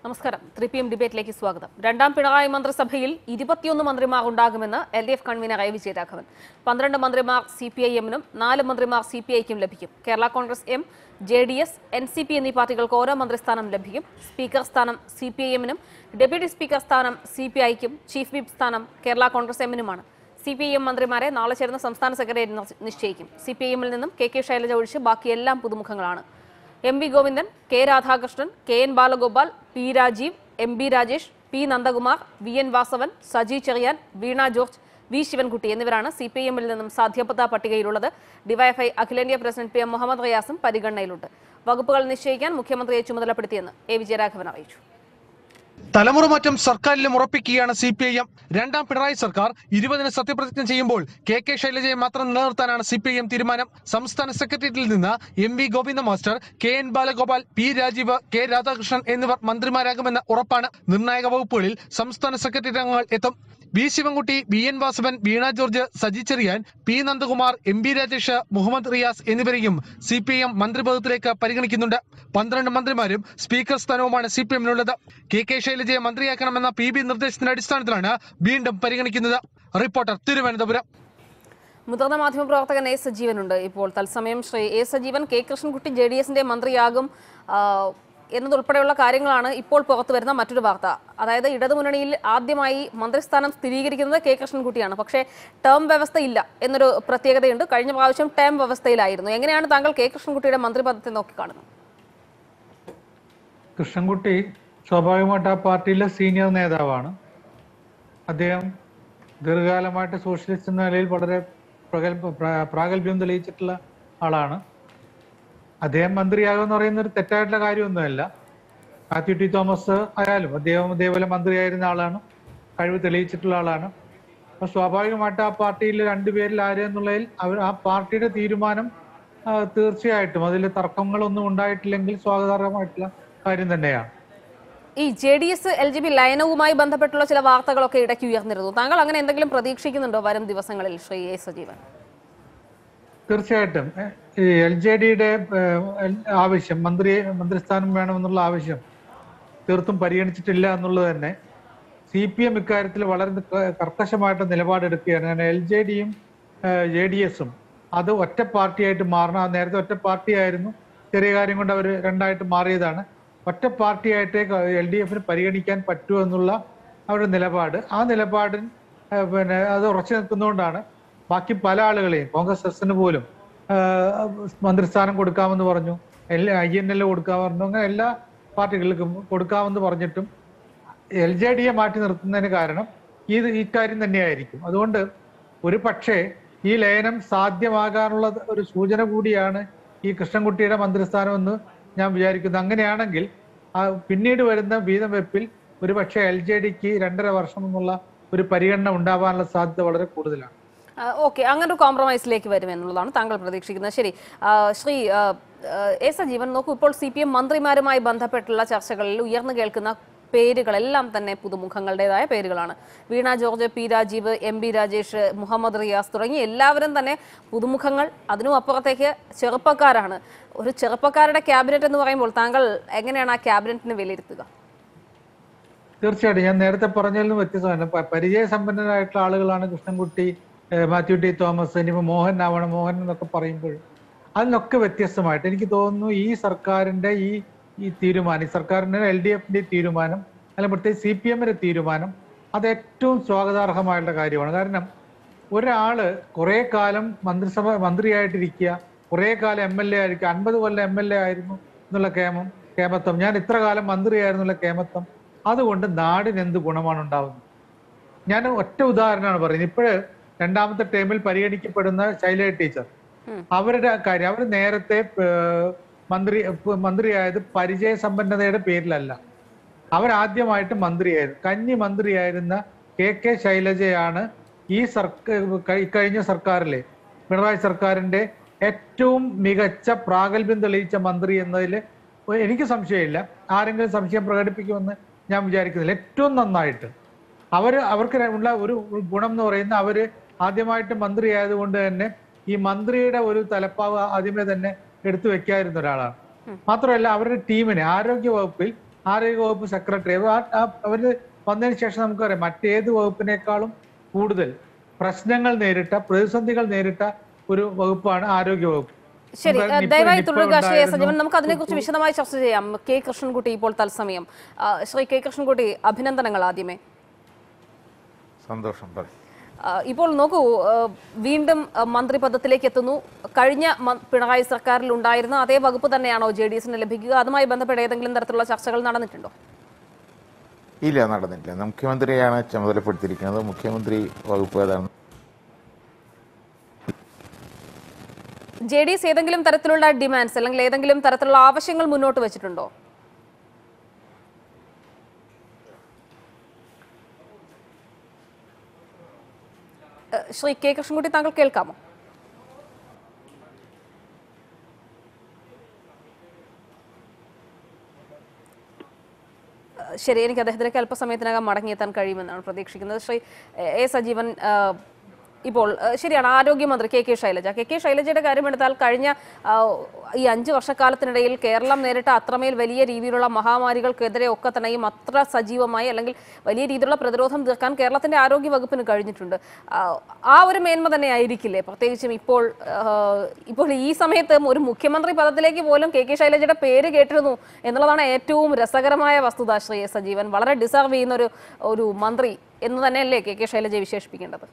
നമസ്കാരം three P M ഡിബേറ്റിലേക്ക് സ്വാഗതം രണ്ടാം പിണറായി മന്ത്രിസഭയിൽ ഇരുപത്തിയൊന്ന് മന്ത്രിമാർ ഉണ്ടാകുമെന്ന് L D F convener A Vijayaraghavan പന്ത്രണ്ട് മന്ത്രിമാർ സി പി ഐ എമ്മിനും നാല് മന്ത്രിമാർ സി പി ഐക്കും ലഭിക്കും Kerala Congress M J D S N C P എന്നീ പാർട്ടികൾക്ക് ഓരോ മന്ത്രിസ്ഥാനം ലഭിക്കും സ്പീക്കർ സ്ഥാനം സി പി ഐ എമ്മിനും ഡെപ്യൂട്ടി സ്പീക്കർ സ്ഥാനം സി പി ഐക്കും ചീഫ് വിപ്പ് സ്ഥാനം കേരള കോൺഗ്രസ് എമ്മിനുമാണ് സി പി ഐ എം മന്ത്രിമാരെ നാളെ ചേരുന്ന സംസ്ഥാന സെക്രട്ടേറിയറ്റ് നിശ്ച- നിശ്ചയിക്കും സി പി ഐ എമ്മിൽ നിന്നും കെ കെ ശൈലജ ഒഴിച്ച് ബാക്കിയെല്ലാം പുതുമുഖങ്ങളാണ് M V Govindan K Radhakrishnan K N Balagopal P Rajeev M B Rajesh P Nandakumar V N Vasavan Saji Cherian Veena George V Sivankutty എന്നിവരാണ് സി പി എമ്മിൽ നിന്നും സാധ്യതാ പട്ടികയിലുള്ളത് ഡിവൈഎഫ്ഐ അഖിലേന്ത്യാ പ്രസിഡന്റ് പി എം മുഹമ്മദ് റിയാസും പരിഗണനയിലുണ്ട് വകുപ്പുകൾ നിശ്ചയിക്കാൻ മുഖ്യമന്ത്രിയെ ചുമതലപ്പെടുത്തിയെന്ന് എ വിജയരാഘവൻ അറിയിച്ചു തലമുറ മാറ്റം സർക്കാരിലും ഉറപ്പിക്കുകയാണ് സി പി ഐ എം രണ്ടാം പിണറായി സർക്കാർ ഇരുപതിന് സത്യപ്രതിജ്ഞ ചെയ്യുമ്പോൾ കെ കെ ശൈലജയെ മാത്രം നിലനിർത്താനാണ് സി പി ഐ എം തീരുമാനം സംസ്ഥാന സെക്രട്ടേറിയറ്റിൽ നിന്ന് M V Govinda master K N Balagopal P Rajeev K Radhakrishnan എന്നിവർ മന്ത്രിമാരാകുമെന്ന് ഉറപ്പാണ് നിർണായക വകുപ്പുകളിൽ സംസ്ഥാന സെക്രട്ടേറിയറ്റ് അംഗങ്ങൾ എത്തും V Sivankutty V N Vasavan Veena George Saji Cherian P Nandakumar M B Rajesh Muhammad Riyas എന്നിവരെയും സി പി എം മന്ത്രിപദത്തിലേക്ക് പരിഗണിക്കുന്നുണ്ട് പന്ത്രണ്ട് മന്ത്രിമാരും സ്പീക്കർ സ്ഥാനവുമാണ് സി പി എമ്മിനുള്ളത് കെ കെ ശൈലജയെ മന്ത്രിയാക്കണമെന്ന പി ബി നിർദ്ദേശത്തിന്റെ അടിസ്ഥാനത്തിലാണ് വീണ്ടും പരിഗണിക്കുന്നത് റിപ്പോർട്ടർ തിരുവനന്തപുരം മുതിർന്ന മാധ്യമപ്രവർത്തകൻ എ സജീവനുണ്ട് ഇപ്പോൾ തത്സമയം Shri A Sajeevan K Krishnankutty J D എസിന്റെ മന്ത്രിയാകും ആ, എന്നതുൾപ്പെടെയുള്ള കാര്യങ്ങളാണ് ഇപ്പോൾ പുറത്തു വരുന്ന മറ്റൊരു വാർത്ത അതായത് ഇടതുമുന്നണിയിൽ ആദ്യമായി മന്ത്രിസ്ഥാനം സ്ഥിരീകരിക്കുന്നത് കെ കൃഷ്ണൻകുട്ടിയാണ് പക്ഷേ ടേം വ്യവസ്ഥ ഇല്ല എന്നൊരു പ്രത്യേകതയുണ്ട് കഴിഞ്ഞ പ്രാവശ്യം ടേം വ്യവസ്ഥയിലായിരുന്നു എങ്ങനെയാണ് താങ്കൾ കെ കൃഷ്ണൻകുട്ടിയുടെ മന്ത്രിപദത്തെ നോക്കിക്കാണുന്നത് കൃഷ്ണൻകുട്ടി സ്വാഭാവികമായിട്ട് ആ പാർട്ടിയിലെ സീനിയർ നേതാവാണ് അദ്ദേഹം ദീർഘകാലമായിട്ട് സോഷ്യലിസ്റ്റ് എന്ന നിലയിൽ വളരെ പ്രഗത്ഭ പ്രാ- പ്രാഗൽഭ്യം തെളിയിച്ചിട്ടുള്ള ആളാണ് അദ്ദേഹം മന്ത്രിയാകുമെന്ന് പറയുന്ന ഒരു തെറ്റായിട്ടുള്ള കാര്യമൊന്നുമല്ല മാത്യു ടി തോമസ് ആയാലും അദ്ദേഹം ഇതേപോലെ മന്ത്രിയായിരുന്ന ആളാണ് കഴിവ് തെളിയിച്ചിട്ടുള്ള ആളാണ് അപ്പൊ സ്വാഭാവികമായിട്ട് ആ പാർട്ടിയിൽ രണ്ടുപേരിൽ ആര് എന്നുള്ളതിൽ അവർ ആ പാർട്ടിയുടെ തീരുമാനം ആ, തീർച്ചയായിട്ടും അതിൽ തർക്കങ്ങളൊന്നും ഉണ്ടായിട്ടില്ലെങ്കിൽ സ്വാഗതാർഹമായിട്ടുള്ള കാര്യം തന്നെയാണ് ഈ J D S L J D ലയനവുമായി ബന്ധപ്പെട്ടുള്ള ചില വാർത്തകളൊക്കെ ഇടയ്ക്ക് ഉയർന്നിരുന്നു താങ്കൾ അങ്ങനെ എന്തെങ്കിലും പ്രതീക്ഷിക്കുന്നുണ്ടോ വരും ദിവസങ്ങളിൽ ശ്രീ എ സജീവൻ തീർച്ചയായിട്ടും എ, ഈ എൽ ജെ ഡിയുടെ ആവശ്യം മന്ത്രി മന്ത്രിസ്ഥാനം വേണമെന്നുള്ള ആവശ്യം തീർത്തും പരിഗണിച്ചിട്ടില്ല എന്നുള്ളത് തന്നെ സി പി എം ഇക്കാര്യത്തിൽ വളരെ ക- കർക്കശമായിട്ട് നിലപാടെടുക്കുകയാണ് കാരണം എൽ ജെ ഡിയും ജെ ഡി എസും അത് ഒറ്റ പാർട്ടിയായിട്ട് മാറണം ആ നേരത്തെ ഒറ്റ പാർട്ടിയായിരുന്നു ചെറിയ കാര്യം കൊണ്ട് അവർ രണ്ടായിട്ട് മാറിയതാണ് ഒറ്റ പാർട്ടിയായിട്ട് എൽ ഡി എഫിന് പരിഗണിക്കാൻ പറ്റൂ എന്നുള്ള അവരുടെ നിലപാട് ആ നിലപാടിൽ ഏഹ്, പിന്നെ അത് ഉറച്ചു നിൽക്കുന്നതുകൊണ്ടാണ് ബാക്കി പല ആളുകളെയും കോൺഗ്രസ് എസിന് പോലും ആഹ്, മന്ത്രിസ്ഥാനം കൊടുക്കാമെന്ന് പറഞ്ഞു എല്ലാ ഐ എൻ എൽ കൊടുക്കാമെന്ന് പറഞ്ഞു അങ്ങനെ എല്ലാ പാർട്ടികൾക്കും കൊടുക്കാമെന്ന് പറഞ്ഞിട്ടും എൽ ജെ ഡിയെ മാറ്റി നിർത്തുന്നതിന് കാരണം ഇത് ഇക്കാര്യം തന്നെയായിരിക്കും അതുകൊണ്ട് ഒരു പക്ഷേ ഈ ലയനം സാധ്യമാകാനുള്ള ഒരു സൂചന കൂടിയാണ് ഈ കൃഷ്ണൻകുട്ടിയുടെ മന്ത്രിസ്ഥാനം എന്ന് ഞാൻ വിചാരിക്കുന്നു അങ്ങനെയാണെങ്കിൽ ആ പിന്നീട് വരുന്ന വീതം വെപ്പിൽ ഒരു പക്ഷേ എൽ ജെ ഡിക്ക് രണ്ടര വർഷം എന്നുള്ള ഒരു പരിഗണന ഉണ്ടാവാനുള്ള സാധ്യത വളരെ കൂടുതലാണ് ഓക്കെ അങ്ങനെ ഒരു കോംപ്രമൈസിലേക്ക് വരുമെന്നുള്ളതാണ് താങ്കൾ പ്രതീക്ഷിക്കുന്നത് ശരി ആ, ശ്രീ ആ, ആ, എ സജീവൻ നോക്കൂ ഇപ്പോൾ സി പി എം മന്ത്രിമാരുമായി ബന്ധപ്പെട്ടുള്ള ചർച്ചകളിൽ ഉയർന്നു കേൾക്കുന്ന പേരുകളെല്ലാം തന്നെ പുതുമുഖങ്ങളുടേതായ പേരുകളാണ് Veena George P Rajeev M B Rajesh Muhammad Riyas തുടങ്ങി എല്ലാവരും തന്നെ പുതുമുഖങ്ങൾ അതിനും അപ്പുറത്തേക്ക് ചെറുപ്പക്കാരാണ് ഒരു ചെറുപ്പക്കാരുടെ ക്യാബിനറ്റ് എന്ന് പറയുമ്പോൾ താങ്കൾ എങ്ങനെയാണ് ആ ക്യാബിനറ്റിനെ വിലയിരുത്തുക തീർച്ചയായിട്ടും ഞാൻ നേരത്തെ പറഞ്ഞതിൽ നിന്ന് വ്യത്യസ്തമാണ് പ- പരിചയസമ്പന്നരായിട്ടുള്ള ആളുകളാണ് കൃഷ്ണൻകുട്ടി ഏഹ് മാത്യു ടി തോമസ് ഇനിയിപ്പോ മോഹൻ ആവണം മോഹൻ എന്നൊക്കെ പറയുമ്പോൾ അതിനൊക്കെ വ്യത്യസ്തമായിട്ട് എനിക്ക് തോന്നുന്നു ഈ സർക്കാരിന്റെ ഈ ഈ തീരുമാനം ഈ സർക്കാരിന്റെ എൽ ഡി എഫിന്റെ തീരുമാനം അല്ലെങ്കിൽ പ്രത്യേകിച്ച് സി പി എമ്മിന്റെ തീരുമാനം അത് ഏറ്റവും സ്വാഗതാർഹമായിട്ടുള്ള കാര്യമാണ് കാരണം ഒരാള് കുറെ കാലം മന്ത്രിസഭ മന്ത്രിയായിട്ടിരിക്കുക കുറെ കാലം എം എൽ എ ആയിരിക്കും അൻപത് കൊല്ലം എം എൽ എ ആയിരുന്നു എന്നുള്ള കേമം കേമത്വം ഞാൻ ഇത്ര കാലം മന്ത്രിയായിരുന്നുള്ള കേമത്വം അതുകൊണ്ട് നാടിന് എന്ത് ഗുണമാണ് ഉണ്ടാവുന്നത് ഞാൻ ഒറ്റ ഉദാഹരണമാണ് പറയുന്നത് ഇപ്പോഴ് രണ്ടാമത്തെ ടേമിൽ പരിഗണിക്കപ്പെടുന്ന ശൈല ടീച്ചർ അവരുടെ കാര്യം അവർ നേരത്തെ ഏർ, മന്ത്രി ഏർ, മന്ത്രിയായത് പരിചയസമ്പന്നതയുടെ പേരിലല്ല അവരാദ്യമായിട്ട് മന്ത്രിയായിരുന്നു കന്നി മന്ത്രിയായിരുന്ന കെ കെ ശൈലജയാണ് ഈ സർക്കാർ കഴിഞ്ഞ സർക്കാരിലെ പിണറായി സർക്കാരിന്റെ ഏറ്റവും മികച്ച പ്രാഗൽഭ്യം തെളിയിച്ച മന്ത്രി എന്നതിൽ എനിക്ക് സംശയമില്ല ആരെങ്കിലും സംശയം പ്രകടിപ്പിക്കുമെന്ന് ഞാൻ വിചാരിക്കുന്നില്ല ഏറ്റവും നന്നായിട്ട് അവര് അവർക്ക് ഉള്ള ഒരു ഗുണം എന്ന് പറയുന്നത് അവര് ആദ്യമായിട്ട് മന്ത്രി ആയതുകൊണ്ട് തന്നെ ഈ മന്ത്രിയുടെ ഒരു തലപ്പാവ് ആദ്യമേ തന്നെ എടുത്തു വെക്കാതിരുന്ന ഒരാളാണ് മാത്രമല്ല അവരുടെ ടീമിനെ ആരോഗ്യ വകുപ്പിൽ ആരോഗ്യവകുപ്പ് സെക്രട്ടറി അവര് വന്നതിന് ശേഷം നമുക്കറിയാം മറ്റേത് വകുപ്പിനേക്കാളും കൂടുതൽ പ്രശ്നങ്ങൾ നേരിട്ട പ്രതിസന്ധികൾ നേരിട്ട ഒരു വകുപ്പാണ് ആരോഗ്യവകുപ്പ് ശരി നമുക്ക് ഏഹ് നിപ്പ- ദയവായി നിപ്പ തുടരുക ശ്രീ എസ് ഉണ്ടായിരുന്നു. സജീവൻ നമുക്ക് അതിനെക്കുറിച്ച് വിശദമായി ചർച്ച ചെയ്യാം കെ കൃഷ്ണൻകുട്ടി ഇപ്പോൾ തത്സമയം ആ, ശ്രീ കെ കൃഷ്ണൻകുട്ടി അഭിനന്ദനങ്ങൾ ആദ്യമേ സന്തോഷം പറയും ആ, ഇപ്പോൾ നോക്കൂ ആ, വീണ്ടും ആ, മന്ത്രിപദത്തിലേക്ക് എത്തുന്നു കഴിഞ്ഞ മ- പിണറായി സർക്കാരിൽ ഉണ്ടായിരുന്ന അതേ വകുപ്പ് തന്നെയാണോ ജെ ഡി എസിന് ലഭിക്കുക അതുമായി ബന്ധപ്പെട്ട് ഏതെങ്കിലും തരത്തിലുള്ള ചർച്ചകൾ നടന്നിട്ടുണ്ടോ ഇല്ല നടന്നില്ല മുഖ്യമന്ത്രിയാണ് ചുമതലപ്പെടുത്തിയിരിക്കുന്നത് മുഖ്യമന്ത്രി വകുപ്പ് ഏതാണ് ജെ ഡി എസ് ഏതെങ്കിലും തരത്തിലുള്ള ഡിമാൻഡ്സ് അല്ലെങ്കിൽ ഏതെങ്കിലും തരത്തിലുള്ള ആവശ്യങ്ങൾ മുന്നോട്ട് വെച്ചിട്ടുണ്ടോ ഏഹ് ശ്രീ കെ കൃഷ്ണൻകുട്ടി താങ്കൾ കേൾക്കാമോ ഏഹ് ശരി എനിക്ക് അദ്ദേഹത്തിലേക്ക് അല്പസമയത്തിനകം മടങ്ങിയെത്താൻ കഴിയുമെന്നാണ് പ്രതീക്ഷിക്കുന്നത് ശ്രീ എ- എ സജീവൻ ഏഹ്, ഇപ്പോൾ ഏഹ്, ശരിയാണ് ആരോഗ്യമന്ത്രി K K Shailaja K K ശൈലജയുടെ കാര്യമെടുത്താൽ കഴിഞ്ഞ ആ, ഈ അഞ്ച് വർഷക്കാലത്തിനിടയിൽ കേരളം നേരിട്ട അത്രമേൽ വലിയ രീതിയിലുള്ള മഹാമാരികൾക്കെതിരെ ഒക്കെ തന്നെയും അത്ര സജീവമായി അല്ലെങ്കിൽ വലിയ രീതിയിലുള്ള പ്രതിരോധം തീർക്കാൻ കേരളത്തിന്റെ ആരോഗ്യ വകുപ്പിന് കഴിഞ്ഞിട്ടുണ്ട് ആ, ആ ഒരു മേന്മ തന്നെ ആയിരിക്കില്ലേ പ്രത്യേകിച്ചും ഇപ്പോൾ ആ, ഇപ്പോൾ ഈ സമയത്ത് ഒരു മുഖ്യമന്ത്രി പദത്തിലേക്ക് പോലും കെ കെ ശൈലജയുടെ പേര് കേട്ടിരുന്നു എന്നുള്ളതാണ് ഏറ്റവും രസകരമായ വസ്തുത ശ്രീ എസ് സജീവൻ വളരെ ഡിസർവ് ചെയ്യുന്ന ഒരു ഒരു മന്ത്രി എന്ന് തന്നെയല്ലേ കെ കെ ശൈലജയെ വിശേഷിപ്പിക്കേണ്ടത്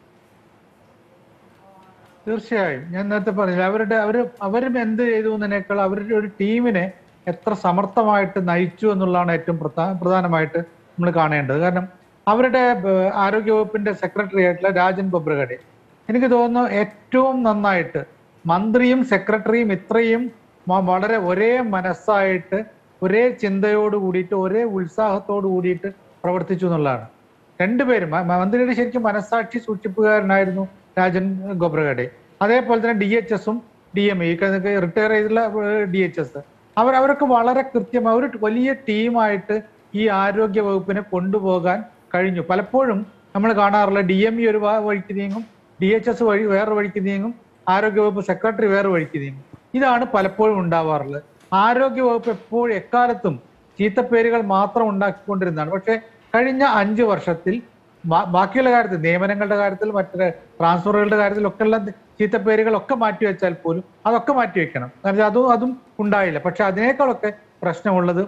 തീർച്ചയായും ഞാൻ നേരത്തെ പറഞ്ഞില്ല അവരുടെ അവര് അവരും എന്ത് ചെയ്തു എന്നതിനേക്കാൾ അവരുടെ ഒരു ടീമിനെ എത്ര സമർത്ഥമായിട്ട് നയിച്ചു എന്നുള്ളതാണ് ഏറ്റവും പ്രധാ- പ്രധാനമായിട്ട് നമ്മൾ കാണേണ്ടത് കാരണം അവരുടെ ഏഹ്, ആരോഗ്യവകുപ്പിന്റെ സെക്രട്ടറി ആയിട്ടുള്ള രാജൻ ബൊബ്രഗഡെ എനിക്ക് തോന്നുന്നു ഏറ്റവും നന്നായിട്ട് മന്ത്രിയും സെക്രട്ടറിയും ഇത്രയും മ- വളരെ ഒരേ മനസ്സായിട്ട് ഒരേ ചിന്തയോട് കൂടിയിട്ട് ഒരേ ഉത്സാഹത്തോട് കൂടിയിട്ട് പ്രവർത്തിച്ചു എന്നുള്ളതാണ് രണ്ടുപേരും മ- മന്ത്രിയുടെ ശരിക്കും മനസ്സാക്ഷി സൂക്ഷിപ്പുകാരനായിരുന്നു രാജൻ ഗോബ്രഗഡെ അതേപോലെ തന്നെ ഡി എച്ച് എസും ഡി എം ഇ റിട്ടയർ ചെയ്തിട്ടുള്ള ഡി എച്ച് എസ് അവർ അവരൊക്കെ വളരെ കൃത്യമായി ഒരു വലിയ ടീമായിട്ട് ഈ ആരോഗ്യ വകുപ്പിനെ കൊണ്ടുപോകാൻ കഴിഞ്ഞു പലപ്പോഴും നമ്മൾ കാണാറുള്ള ഡി എം ഇ ഒരു വ- വഴിക്ക് നീങ്ങും ഡി എച്ച് എസ് വഴി വേറെ വഴിക്ക് നീങ്ങും ആരോഗ്യവകുപ്പ് സെക്രട്ടറി വേറെ വഴിക്ക് നീങ്ങും ഇതാണ് പലപ്പോഴും ഉണ്ടാവാറുള്ളത് ആരോഗ്യവകുപ്പ് എപ്പോഴും എക്കാലത്തും ചീത്തപ്പേരുകൾ മാത്രം ഉണ്ടാക്കിക്കൊണ്ടിരുന്നതാണ് പക്ഷെ കഴിഞ്ഞ അഞ്ചു വർഷത്തിൽ ബാ- ബാക്കിയുള്ള കാര്യത്തിൽ നിയമനങ്ങളുടെ കാര്യത്തിൽ മറ്റു ട്രാൻസ്ഫറുകളുടെ കാര്യത്തിൽ ഒക്കെ ഉള്ള ചീത്തപ്പേരുകളൊക്കെ മാറ്റിവെച്ചാൽ പോലും അതൊക്കെ മാറ്റിവെക്കണം കാരണം അതും അതും ഉണ്ടായില്ല പക്ഷെ അതിനേക്കാളൊക്കെ പ്രശ്നമുള്ളത്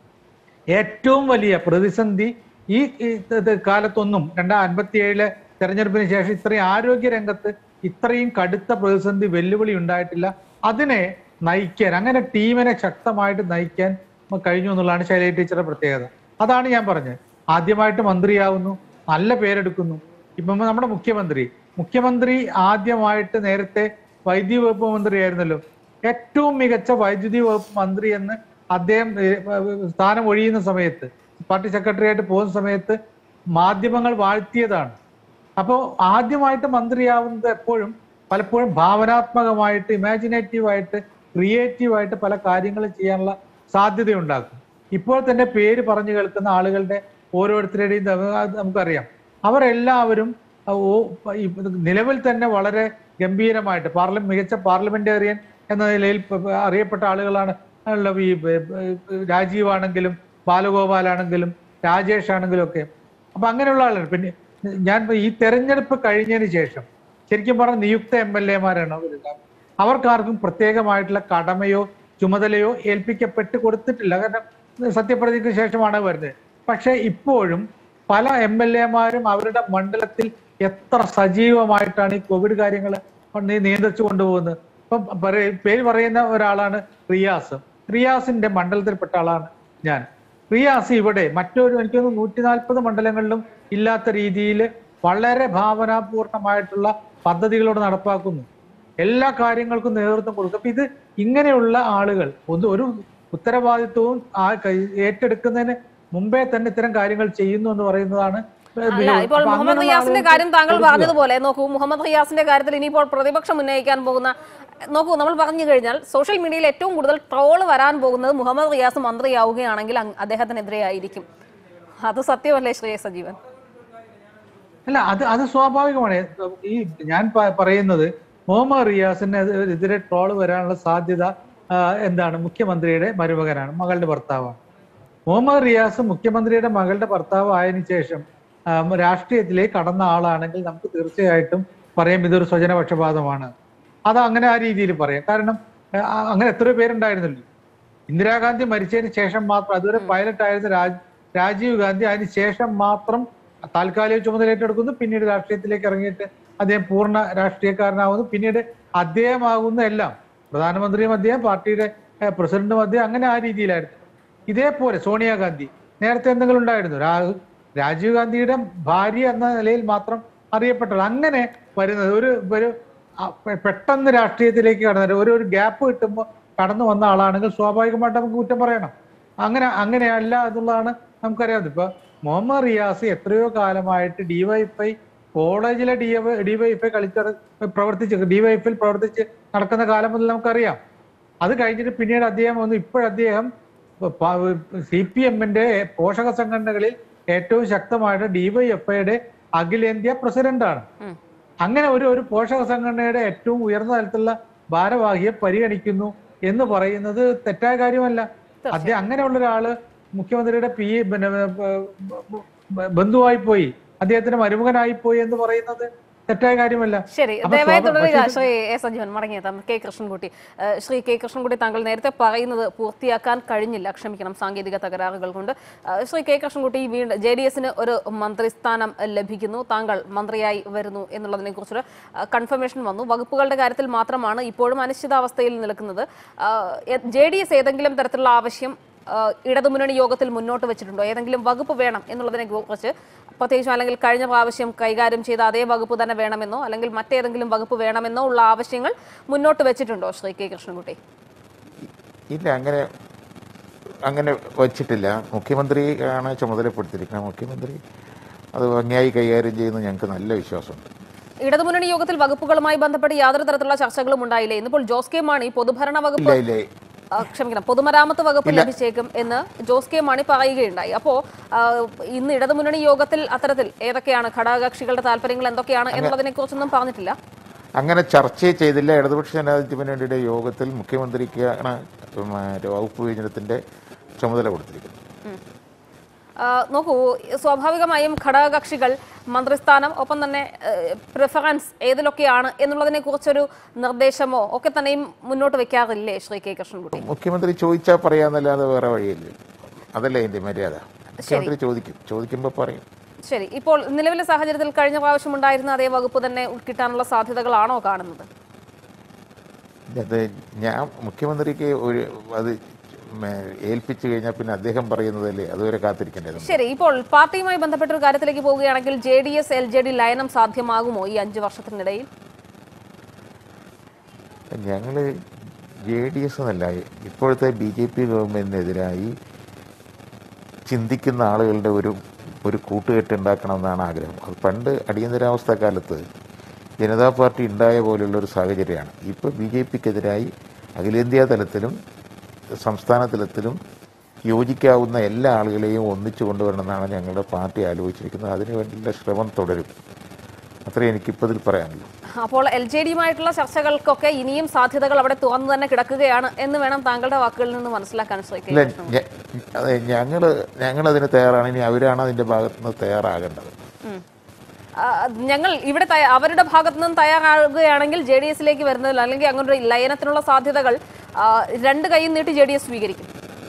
ഏറ്റവും വലിയ പ്രതിസന്ധി ഈ ഈ ഇത് കാലത്തൊന്നും രണ്ടാം അൻപത്തി ഏഴിലെ തെരഞ്ഞെടുപ്പിന് ശേഷം ഇത്രയും ആരോഗ്യ രംഗത്ത് ഇത്രയും കടുത്ത പ്രതിസന്ധി വെല്ലുവിളി ഉണ്ടായിട്ടില്ല അതിനെ നയിക്കാൻ അങ്ങനെ ടീമിനെ ശക്തമായിട്ട് നയിക്കാൻ കഴിഞ്ഞു എന്നുള്ളതാണ് ശൈലജ ടീച്ചറുടെ പ്രത്യേകത അതാണ് ഞാൻ പറഞ്ഞത് ആദ്യമായിട്ട് മന്ത്രിയാവുന്നു നല്ല പേരെടുക്കുന്നു ഇപ്പം നമ്മുടെ മുഖ്യമന്ത്രി മുഖ്യമന്ത്രി ആദ്യമായിട്ട് നേരത്തെ വൈദ്യുതി വകുപ്പ് മന്ത്രിയായിരുന്നല്ലോ ഏറ്റവും മികച്ച വൈദ്യുതി വകുപ്പ് മന്ത്രി എന്ന് അദ്ദേഹം ഏഹ്, സ്ഥാനം ഒഴിയുന്ന സമയത്ത് പാർട്ടി സെക്രട്ടറി ആയിട്ട് പോകുന്ന സമയത്ത് മാധ്യമങ്ങൾ വാഴ്ത്തിയതാണ് അപ്പോൾ ആദ്യമായിട്ട് മന്ത്രിയാവുന്നത് എപ്പോഴും പലപ്പോഴും ഭാവനാത്മകമായിട്ട് ഇമാജിനേറ്റീവ് ആയിട്ട് ക്രിയേറ്റീവ് ആയിട്ട് പല കാര്യങ്ങളും ചെയ്യാനുള്ള സാധ്യതയുണ്ടാക്കും ഇപ്പോൾ തന്നെ പേര് പറഞ്ഞു കേൾക്കുന്ന ആളുകളുടെ ഓരോരുത്തരുടെയും നമ്മ- അത് നമുക്കറിയാം അവരെല്ലാവരും അഹ് ഓ ഈ നിലവിൽ തന്നെ വളരെ ഗംഭീരമായിട്ട് പാർലമെന്റ് മികച്ച പാർലമെന്റേറിയൻ എന്ന നിലയിൽ പ- പ- അറിയപ്പെട്ട ആളുകളാണ് ഉള്ള ഈ ബ- ബ- രാജീവ് ആണെങ്കിലും ബാലഗോപാൽ ആണെങ്കിലും രാജേഷ് ആണെങ്കിലും ഒക്കെ അപ്പൊ അങ്ങനെയുള്ള ആളുകൾ പിന്നെ ഞാൻ ഇപ്പൊ ഈ തെരഞ്ഞെടുപ്പ് കഴിഞ്ഞതിന് ശേഷം ശരിക്കും പറഞ്ഞ നിയുക്ത എം എൽ എമാരാണ് അവരെല്ലാം അവർക്കാർക്കും പ്രത്യേകമായിട്ടുള്ള കടമയോ ചുമതലയോ ഏൽപ്പിക്കപ്പെട്ട് കൊടുത്തിട്ടില്ല കാരണം സത്യപ്രതിജ്ഞയ്ക്ക് ശേഷമാണ് വരുന്നത് പക്ഷെ ഇപ്പോഴും പല എം എൽ എമാരും അവരുടെ മണ്ഡലത്തിൽ എത്ര സജീവമായിട്ടാണ് ഈ കോവിഡ് കാര്യങ്ങൾ നിയന്ത്രിച്ചു കൊണ്ടുപോകുന്നത് ഇപ്പം പറയ- പേര് പറയുന്ന ഒരാളാണ് റിയാസ് റിയാസിന്റെ മണ്ഡലത്തിൽപ്പെട്ട ആളാണ് ഞാൻ റിയാസ് ഇവിടെ മറ്റൊരു എനിക്ക് തോന്നുന്നു നൂറ്റി നാൽപ്പത് മണ്ഡലങ്ങളിലും ഇല്ലാത്ത രീതിയിൽ വളരെ ഭാവനാപൂർണമായിട്ടുള്ള പദ്ധതികളോട് നടപ്പാക്കുന്നു എല്ലാ കാര്യങ്ങൾക്കും നേതൃത്വം കൊടുക്കും അപ്പൊ ഇത് ഇങ്ങനെയുള്ള ആളുകൾ ഒന്ന് ഒരു ഉത്തരവാദിത്വവും ആ കൈ- ഏറ്റെടുക്കുന്നതിന് മുമ്പേ തന്നെ ഇത്തരം കാര്യങ്ങൾ ചെയ്യുന്നു എന്ന് പറയുന്നതാണ് അല്ല മികവ്. ഇപ്പോൾ അപ്പൊ മുഹമ്മദ് അങ്ങനെയുള്ള റിയാസിന്റെ ആളുകൾക്ക് കാര്യം താങ്കൾ കൊടുക്കുക. പറഞ്ഞതുപോലെ നോക്കൂ മുഹമ്മദ് റിയാസിന്റെ കാര്യത്തിൽ ഇനിയിപ്പോൾ പ്രതിപക്ഷം ഉന്നയിക്കാൻ പോകുന്ന നോക്കൂ നമ്മൾ പറഞ്ഞു കഴിഞ്ഞാൽ സോഷ്യൽ മീഡിയയിൽ ഏറ്റവും കൂടുതൽ ട്രോൾ വരാൻ പോകുന്നത് മുഹമ്മദ് റിയാസ് മന്ത്രിയാവുകയാണെങ്കിൽ അങ് അദ്ദേഹത്തിനെതിരെ ആയിരിക്കും അത് സത്യമല്ലേ ശ്രീ സജീവൻ അല്ല അത് അത് സ്വാഭാവികമാണ് ഈ ഞാൻ പ- പറയുന്നത് മുഹമ്മദ് റിയാസിന് എതിരെ ട്രോള് വരാനുള്ള സാധ്യത ആ, എന്താണ് മുഖ്യമന്ത്രിയുടെ മരുമകനാണ് മകളുടെ ഭർത്താവാണ് മുഹമ്മദ് റിയാസ് മുഖ്യമന്ത്രിയുടെ മകളുടെ ഭർത്താവ് ആയതിനു ശേഷം ആ, രാഷ്ട്രീയത്തിലേക്ക് കടന്ന ആളാണെങ്കിൽ നമുക്ക് തീർച്ചയായിട്ടും പറയാം ഇതൊരു സ്വജനപക്ഷപാതമാണ് അത് അങ്ങനെ ആ രീതിയിൽ പറയാം കാരണം ആ, അങ്ങനെ എത്രയോ പേരുണ്ടായിരുന്നല്ലോ ഇന്ദിരാഗാന്ധി മരിച്ചതിന് ശേഷം മാത്രം അതുവരെ പൈലറ്റ് ആയിരുന്ന രാജ് രാജീവ് ഗാന്ധി അതിന് ശേഷം മാത്രം താൽക്കാലിക ചുമതല ഏറ്റെടുക്കുന്നു പിന്നീട് രാഷ്ട്രീയത്തിലേക്ക് ഇറങ്ങിയിട്ട് അദ്ദേഹം പൂർണ്ണ രാഷ്ട്രീയക്കാരനാവുന്നു പിന്നീട് അദ്ദേഹമാകുന്ന എല്ലാം പ്രധാനമന്ത്രിയും അദ്ദേഹം പാർട്ടിയുടെ ഏഹ്, പ്രസിഡന്റും അദ്ദേഹം അങ്ങനെ ആ രീതിയിലായിരുന്നു ഇതേപോലെ സോണിയാഗാന്ധി നേരത്തെ എന്തെങ്കിലും ഉണ്ടായിരുന്നു രാഹുൽ രാജീവ് ഗാന്ധിയുടെ ഭാര്യ എന്ന നിലയിൽ മാത്രം അറിയപ്പെട്ടത് അങ്ങനെ വരുന്നത് ഒരു ഒരു ആ, പെ- പെട്ടെന്ന് രാഷ്ട്രീയത്തിലേക്ക് കടന്നത് ഒരു ഒരു ഗ്യാപ്പ് കിട്ടുമ്പോൾ കടന്നു വന്ന ആളാണെങ്കിൽ സ്വാഭാവികമായിട്ട് നമുക്ക് കുറ്റം പറയണം അങ്ങനെ അങ്ങനെയല്ല എന്നുള്ളതാണ് നമുക്കറിയാവുന്നത് ഇപ്പൊ മുഹമ്മദ് റിയാസ് എത്രയോ കാലമായിട്ട് ഡിവൈഫൈ കോളേജിലെ ഡിവൈ ഡിവൈഫൈ കളിച്ച പ്രവർത്തിച്ച് ഡിവൈഫിൽ പ്രവർത്തിച്ച് നടക്കുന്ന കാലം മുതൽ നമുക്കറിയാം അത് കഴിഞ്ഞിട്ട് പിന്നീട് അദ്ദേഹം വന്നു ഇപ്പോഴദ്ദേഹം സി പി എമ്മിന്റെ പോഷക സംഘടനകളിൽ ഏറ്റവും ശക്തമായിട്ട് ഡിവൈഎഫ്ഐയുടെ അഖിലേന്ത്യാ പ്രസിഡന്റാണ് ഉം. അങ്ങനെ ഒരു ഒരു പോഷക സംഘടനയുടെ ഏറ്റവും ഉയർന്ന തലത്തിലുള്ള ഭാരവാഹിയെ പരിഗണിക്കുന്നു എന്ന് പറയുന്നത് തെറ്റായ കാര്യമല്ല അദ്ദേഹം അങ്ങനെയുള്ള ഒരാള് മുഖ്യമന്ത്രിയുടെ പി പിന്നെ ബന്ധുവായി പോയി അദ്ദേഹത്തിന്റെ മരുമകനായി പോയി എന്ന് പറയുന്നത് തെറ്റായ കാര്യമല്ല ശരി അപ്പൊ ദയവായി സ്വാഭാ- തുടരുക പക്ഷേ ഇത് ശ്രീ എ സജീവൻ മടങ്ങിയെത്താം കെ കൃഷ്ണൻകുട്ടി ഏഹ് ശ്രീ കെ കൃഷ്ണൻകുട്ടി താങ്കൾ നേരത്തെ പറയുന്നത് പൂർത്തിയാക്കാൻ കഴിഞ്ഞില്ല ക്ഷമിക്കണം സാങ്കേതിക തകരാറുകൾ കൊണ്ട് ഏഹ് ശ്രീ കെ കൃഷ്ണൻകുട്ടി വീണ്ടും ജെ ഡി എസിന് ഒരു മന്ത്രിസ്ഥാനം ലഭിക്കുന്നു താങ്കൾ മന്ത്രിയായി വരുന്നു എന്നുള്ളതിനെ കുറിച്ചൊരു കൺഫർമേഷൻ വന്നു വകുപ്പുകളുടെ കാര്യത്തിൽ മാത്രമാണ് ഇപ്പോഴും അനിശ്ചിതാവസ്ഥയിൽ നിൽക്കുന്നത് ജെ ഡി എസ് ഏതെങ്കിലും തരത്തിലുള്ള ആവശ്യം ഏഹ് ഇടതുമുന്നണി യോഗത്തിൽ മുന്നോട്ട് വെച്ചിട്ടുണ്ടോ ഏതെങ്കിലും വകുപ്പ് വേണം എന്നുള്ളതിനെ കുറിച്ച് പ്രത്യേകിച്ചും അല്ലെങ്കിൽ കഴിഞ്ഞ പ്രാവശ്യം കൈകാര്യം ചെയ്ത അതേ വകുപ്പ് തന്നെ വേണമെന്നോ അല്ലെങ്കിൽ മറ്റേതെങ്കിലും വകുപ്പ് വേണമെന്നോ ഉള്ള ആവശ്യങ്ങൾ മുന്നോട്ട് വെച്ചിട്ടുണ്ടോ ശ്രീ കെ കൃഷ്ണൻകുട്ടി ഇല്ല അങ്ങനെ അങ്ങനെ വച്ചിട്ടില്ല മുഖ്യമന്ത്രിയാണ് ചുമതലപ്പെടുത്തിയിരിക്കുന്നത് മുഖ്യമന്ത്രി അത് ഭംഗിയായി കൈകാര്യം ചെയ്യുന്ന ഞങ്ങൾക്ക് നല്ല വിശ്വാസമുണ്ട് ഇടതുമുന്നണി യോഗത്തിൽ വകുപ്പുകളുമായി ബന്ധപ്പെട്ട് യാതൊരു തരത്തിലുള്ള ചർച്ചകളും ഉണ്ടായില്ലേ ഇന്നിപ്പോൾ ജോസ് കെ മാണി പൊതുഭരണ ഇല്ല വകുപ്പ് ഇല്ല ആ, ക്ഷമിക്കണം പൊതുമരാമത്ത് വകുപ്പ് ഇല്ല. ലഭിച്ചേക്കും എന്ന് ജോസ് കെ മാണി പറയുകയുണ്ടായി അപ്പോ ആ, ഇന്ന് ഇടതുമുന്നണി യോഗത്തിൽ അത്തരത്തിൽ ഏതൊക്കെയാണ് ഘടകകക്ഷികളുടെ താല്പര്യങ്ങൾ എന്തൊക്കെയാണ് എന്നുള്ളതിനെ കുറിച്ചൊന്നും പറഞ്ഞിട്ടില്ല അങ്ങനെ ചർച്ച ചെയ്തില്ല ഇടതുപക്ഷ ജനാധിപത്യ മുന്നണിയുടെ യോഗത്തിൽ മുഖ്യമന്ത്രിക്കാണ് മറ്റേ വകുപ്പ് വിഭജനത്തിന്റെ ചുമതല കൊടുത്തിരിക്കുന്നത് ആ, നോക്കൂ സ്വാഭാവികമായും ഘടകകക്ഷികൾ മന്ത്രിസ്ഥാനം ഒപ്പം തന്നെ പ്രിഫറൻസ് ഏതിലൊക്കെയാണ് എന്നുള്ളതിനെ കുറിച്ചൊരു നിർദ്ദേശമോ ഒക്കെ തന്നെയും മുന്നോട്ട് വെക്കാറില്ലേ ശ്രീ കെ കൃഷ്ണൻകുട്ടി മുഖ്യമന്ത്രി ചോദിച്ചാൽ പറയാന്നല്ലാതെ വേറെ വഴിയില്ല അതല്ലേ എൻ്റെ മര്യാദ മുഖ്യമന്ത്രി ചോദിക്കും ചോദിക്കുമ്പോൾ പറയും ശരി ഇപ്പോൾ നിലവിലെ സാഹചര്യത്തിൽ കഴിഞ്ഞ പ്രാവശ്യം ഉണ്ടായിരുന്ന അതേ വകുപ്പ് തന്നെ കിട്ടാനുള്ള സാധ്യതകളാണോ കാണുന്നത് അത് ഞാൻ മുഖ്യമന്ത്രിക്ക് ഒരു അത് മ, ഏൽപ്പിച്ചു കഴിഞ്ഞാൽ പിന്നെ അദ്ദേഹം പറയുന്നതല്ലേ അതുവരെ കാത്തിരിക്കേണ്ടത് ശരി ഇപ്പോൾ പാർട്ടിയുമായി ബന്ധപ്പെട്ട ഒരു കാര്യത്തിലേക്ക് പോവുകയാണെങ്കിൽ J D S L J D ലയനം സാധ്യമാകുമോ ഈ അഞ്ചു വർഷത്തിനിടയിൽ ഞങ്ങൾ ജെ ഡി എസ് എന്നല്ല ഇപ്പോഴത്തെ ബി ജെ പി ഗവൺമെന്റിനെതിരായി ചിന്തിക്കുന്ന ആളുകളുടെ ഒരു ഒരു കൂട്ടുകെട്ട് ഉണ്ടാക്കണമെന്നാണ് ആഗ്രഹം അത് പണ്ട് അടിയന്തരാവസ്ഥ കാലത്ത് ജനതാ പാർട്ടി ഉണ്ടായ പോലുള്ള ഒരു സാഹചര്യമാണ് ഇപ്പോൾ ബി ജെ പിക്കെതിരായി അഖിലേന്ത്യാ തലത്തിലും സംസ്ഥാന തലത്തിലും യോജിക്കാവുന്ന എല്ലാ ആളുകളെയും ഒന്നിച്ചു കൊണ്ടുവരണമെന്നാണ് ഞങ്ങളുടെ പാർട്ടി ആലോചിച്ചിരിക്കുന്നത് അതിനു വേണ്ടിയുള്ള ശ്രമം തുടരും അത്രേ എനിക്കിപ്പോൾ ഇതിൽ പറയാനുള്ളൂ അപ്പോൾ എൽ ജെ ഡിയുമായിട്ടുള്ള ചർച്ചകൾക്കൊക്കെ ഇനിയും സാധ്യതകൾ അവിടെ തുറന്നു തന്നെ കിടക്കുകയാണ് എന്ന് വേണം താങ്കളുടെ വാക്കുകളിൽ നിന്ന് മനസ്സിലാക്കാൻ ശ്രീ കെ ഇല്ല കൃഷ്ണൻ ഞ- അതെ ഞങ്ങൾ ഞങ്ങളതിന് തയ്യാറാണ് ഇനി അവരാണ് അതിൻ്റെ ഭാഗത്ത് നിന്ന് തയ്യാറാകേണ്ടത് ഉം. ആ, ഞങ്ങൾ ഇവിടെ തയ്യ- അവരുടെ ഭാഗത്തു നിന്നും തയ്യാറാകുകയാണെങ്കിൽ ജെ ഡി എസിലേക്ക് വരുന്നതിൽ അല്ലെങ്കിൽ അങ്ങനെ ഒരു ലയനത്തിനുള്ള സാധ്യതകൾ ആ, രണ്ട് കൈയും നീട്ടി ജെ ഡി എസ് സ്വീകരിക്കും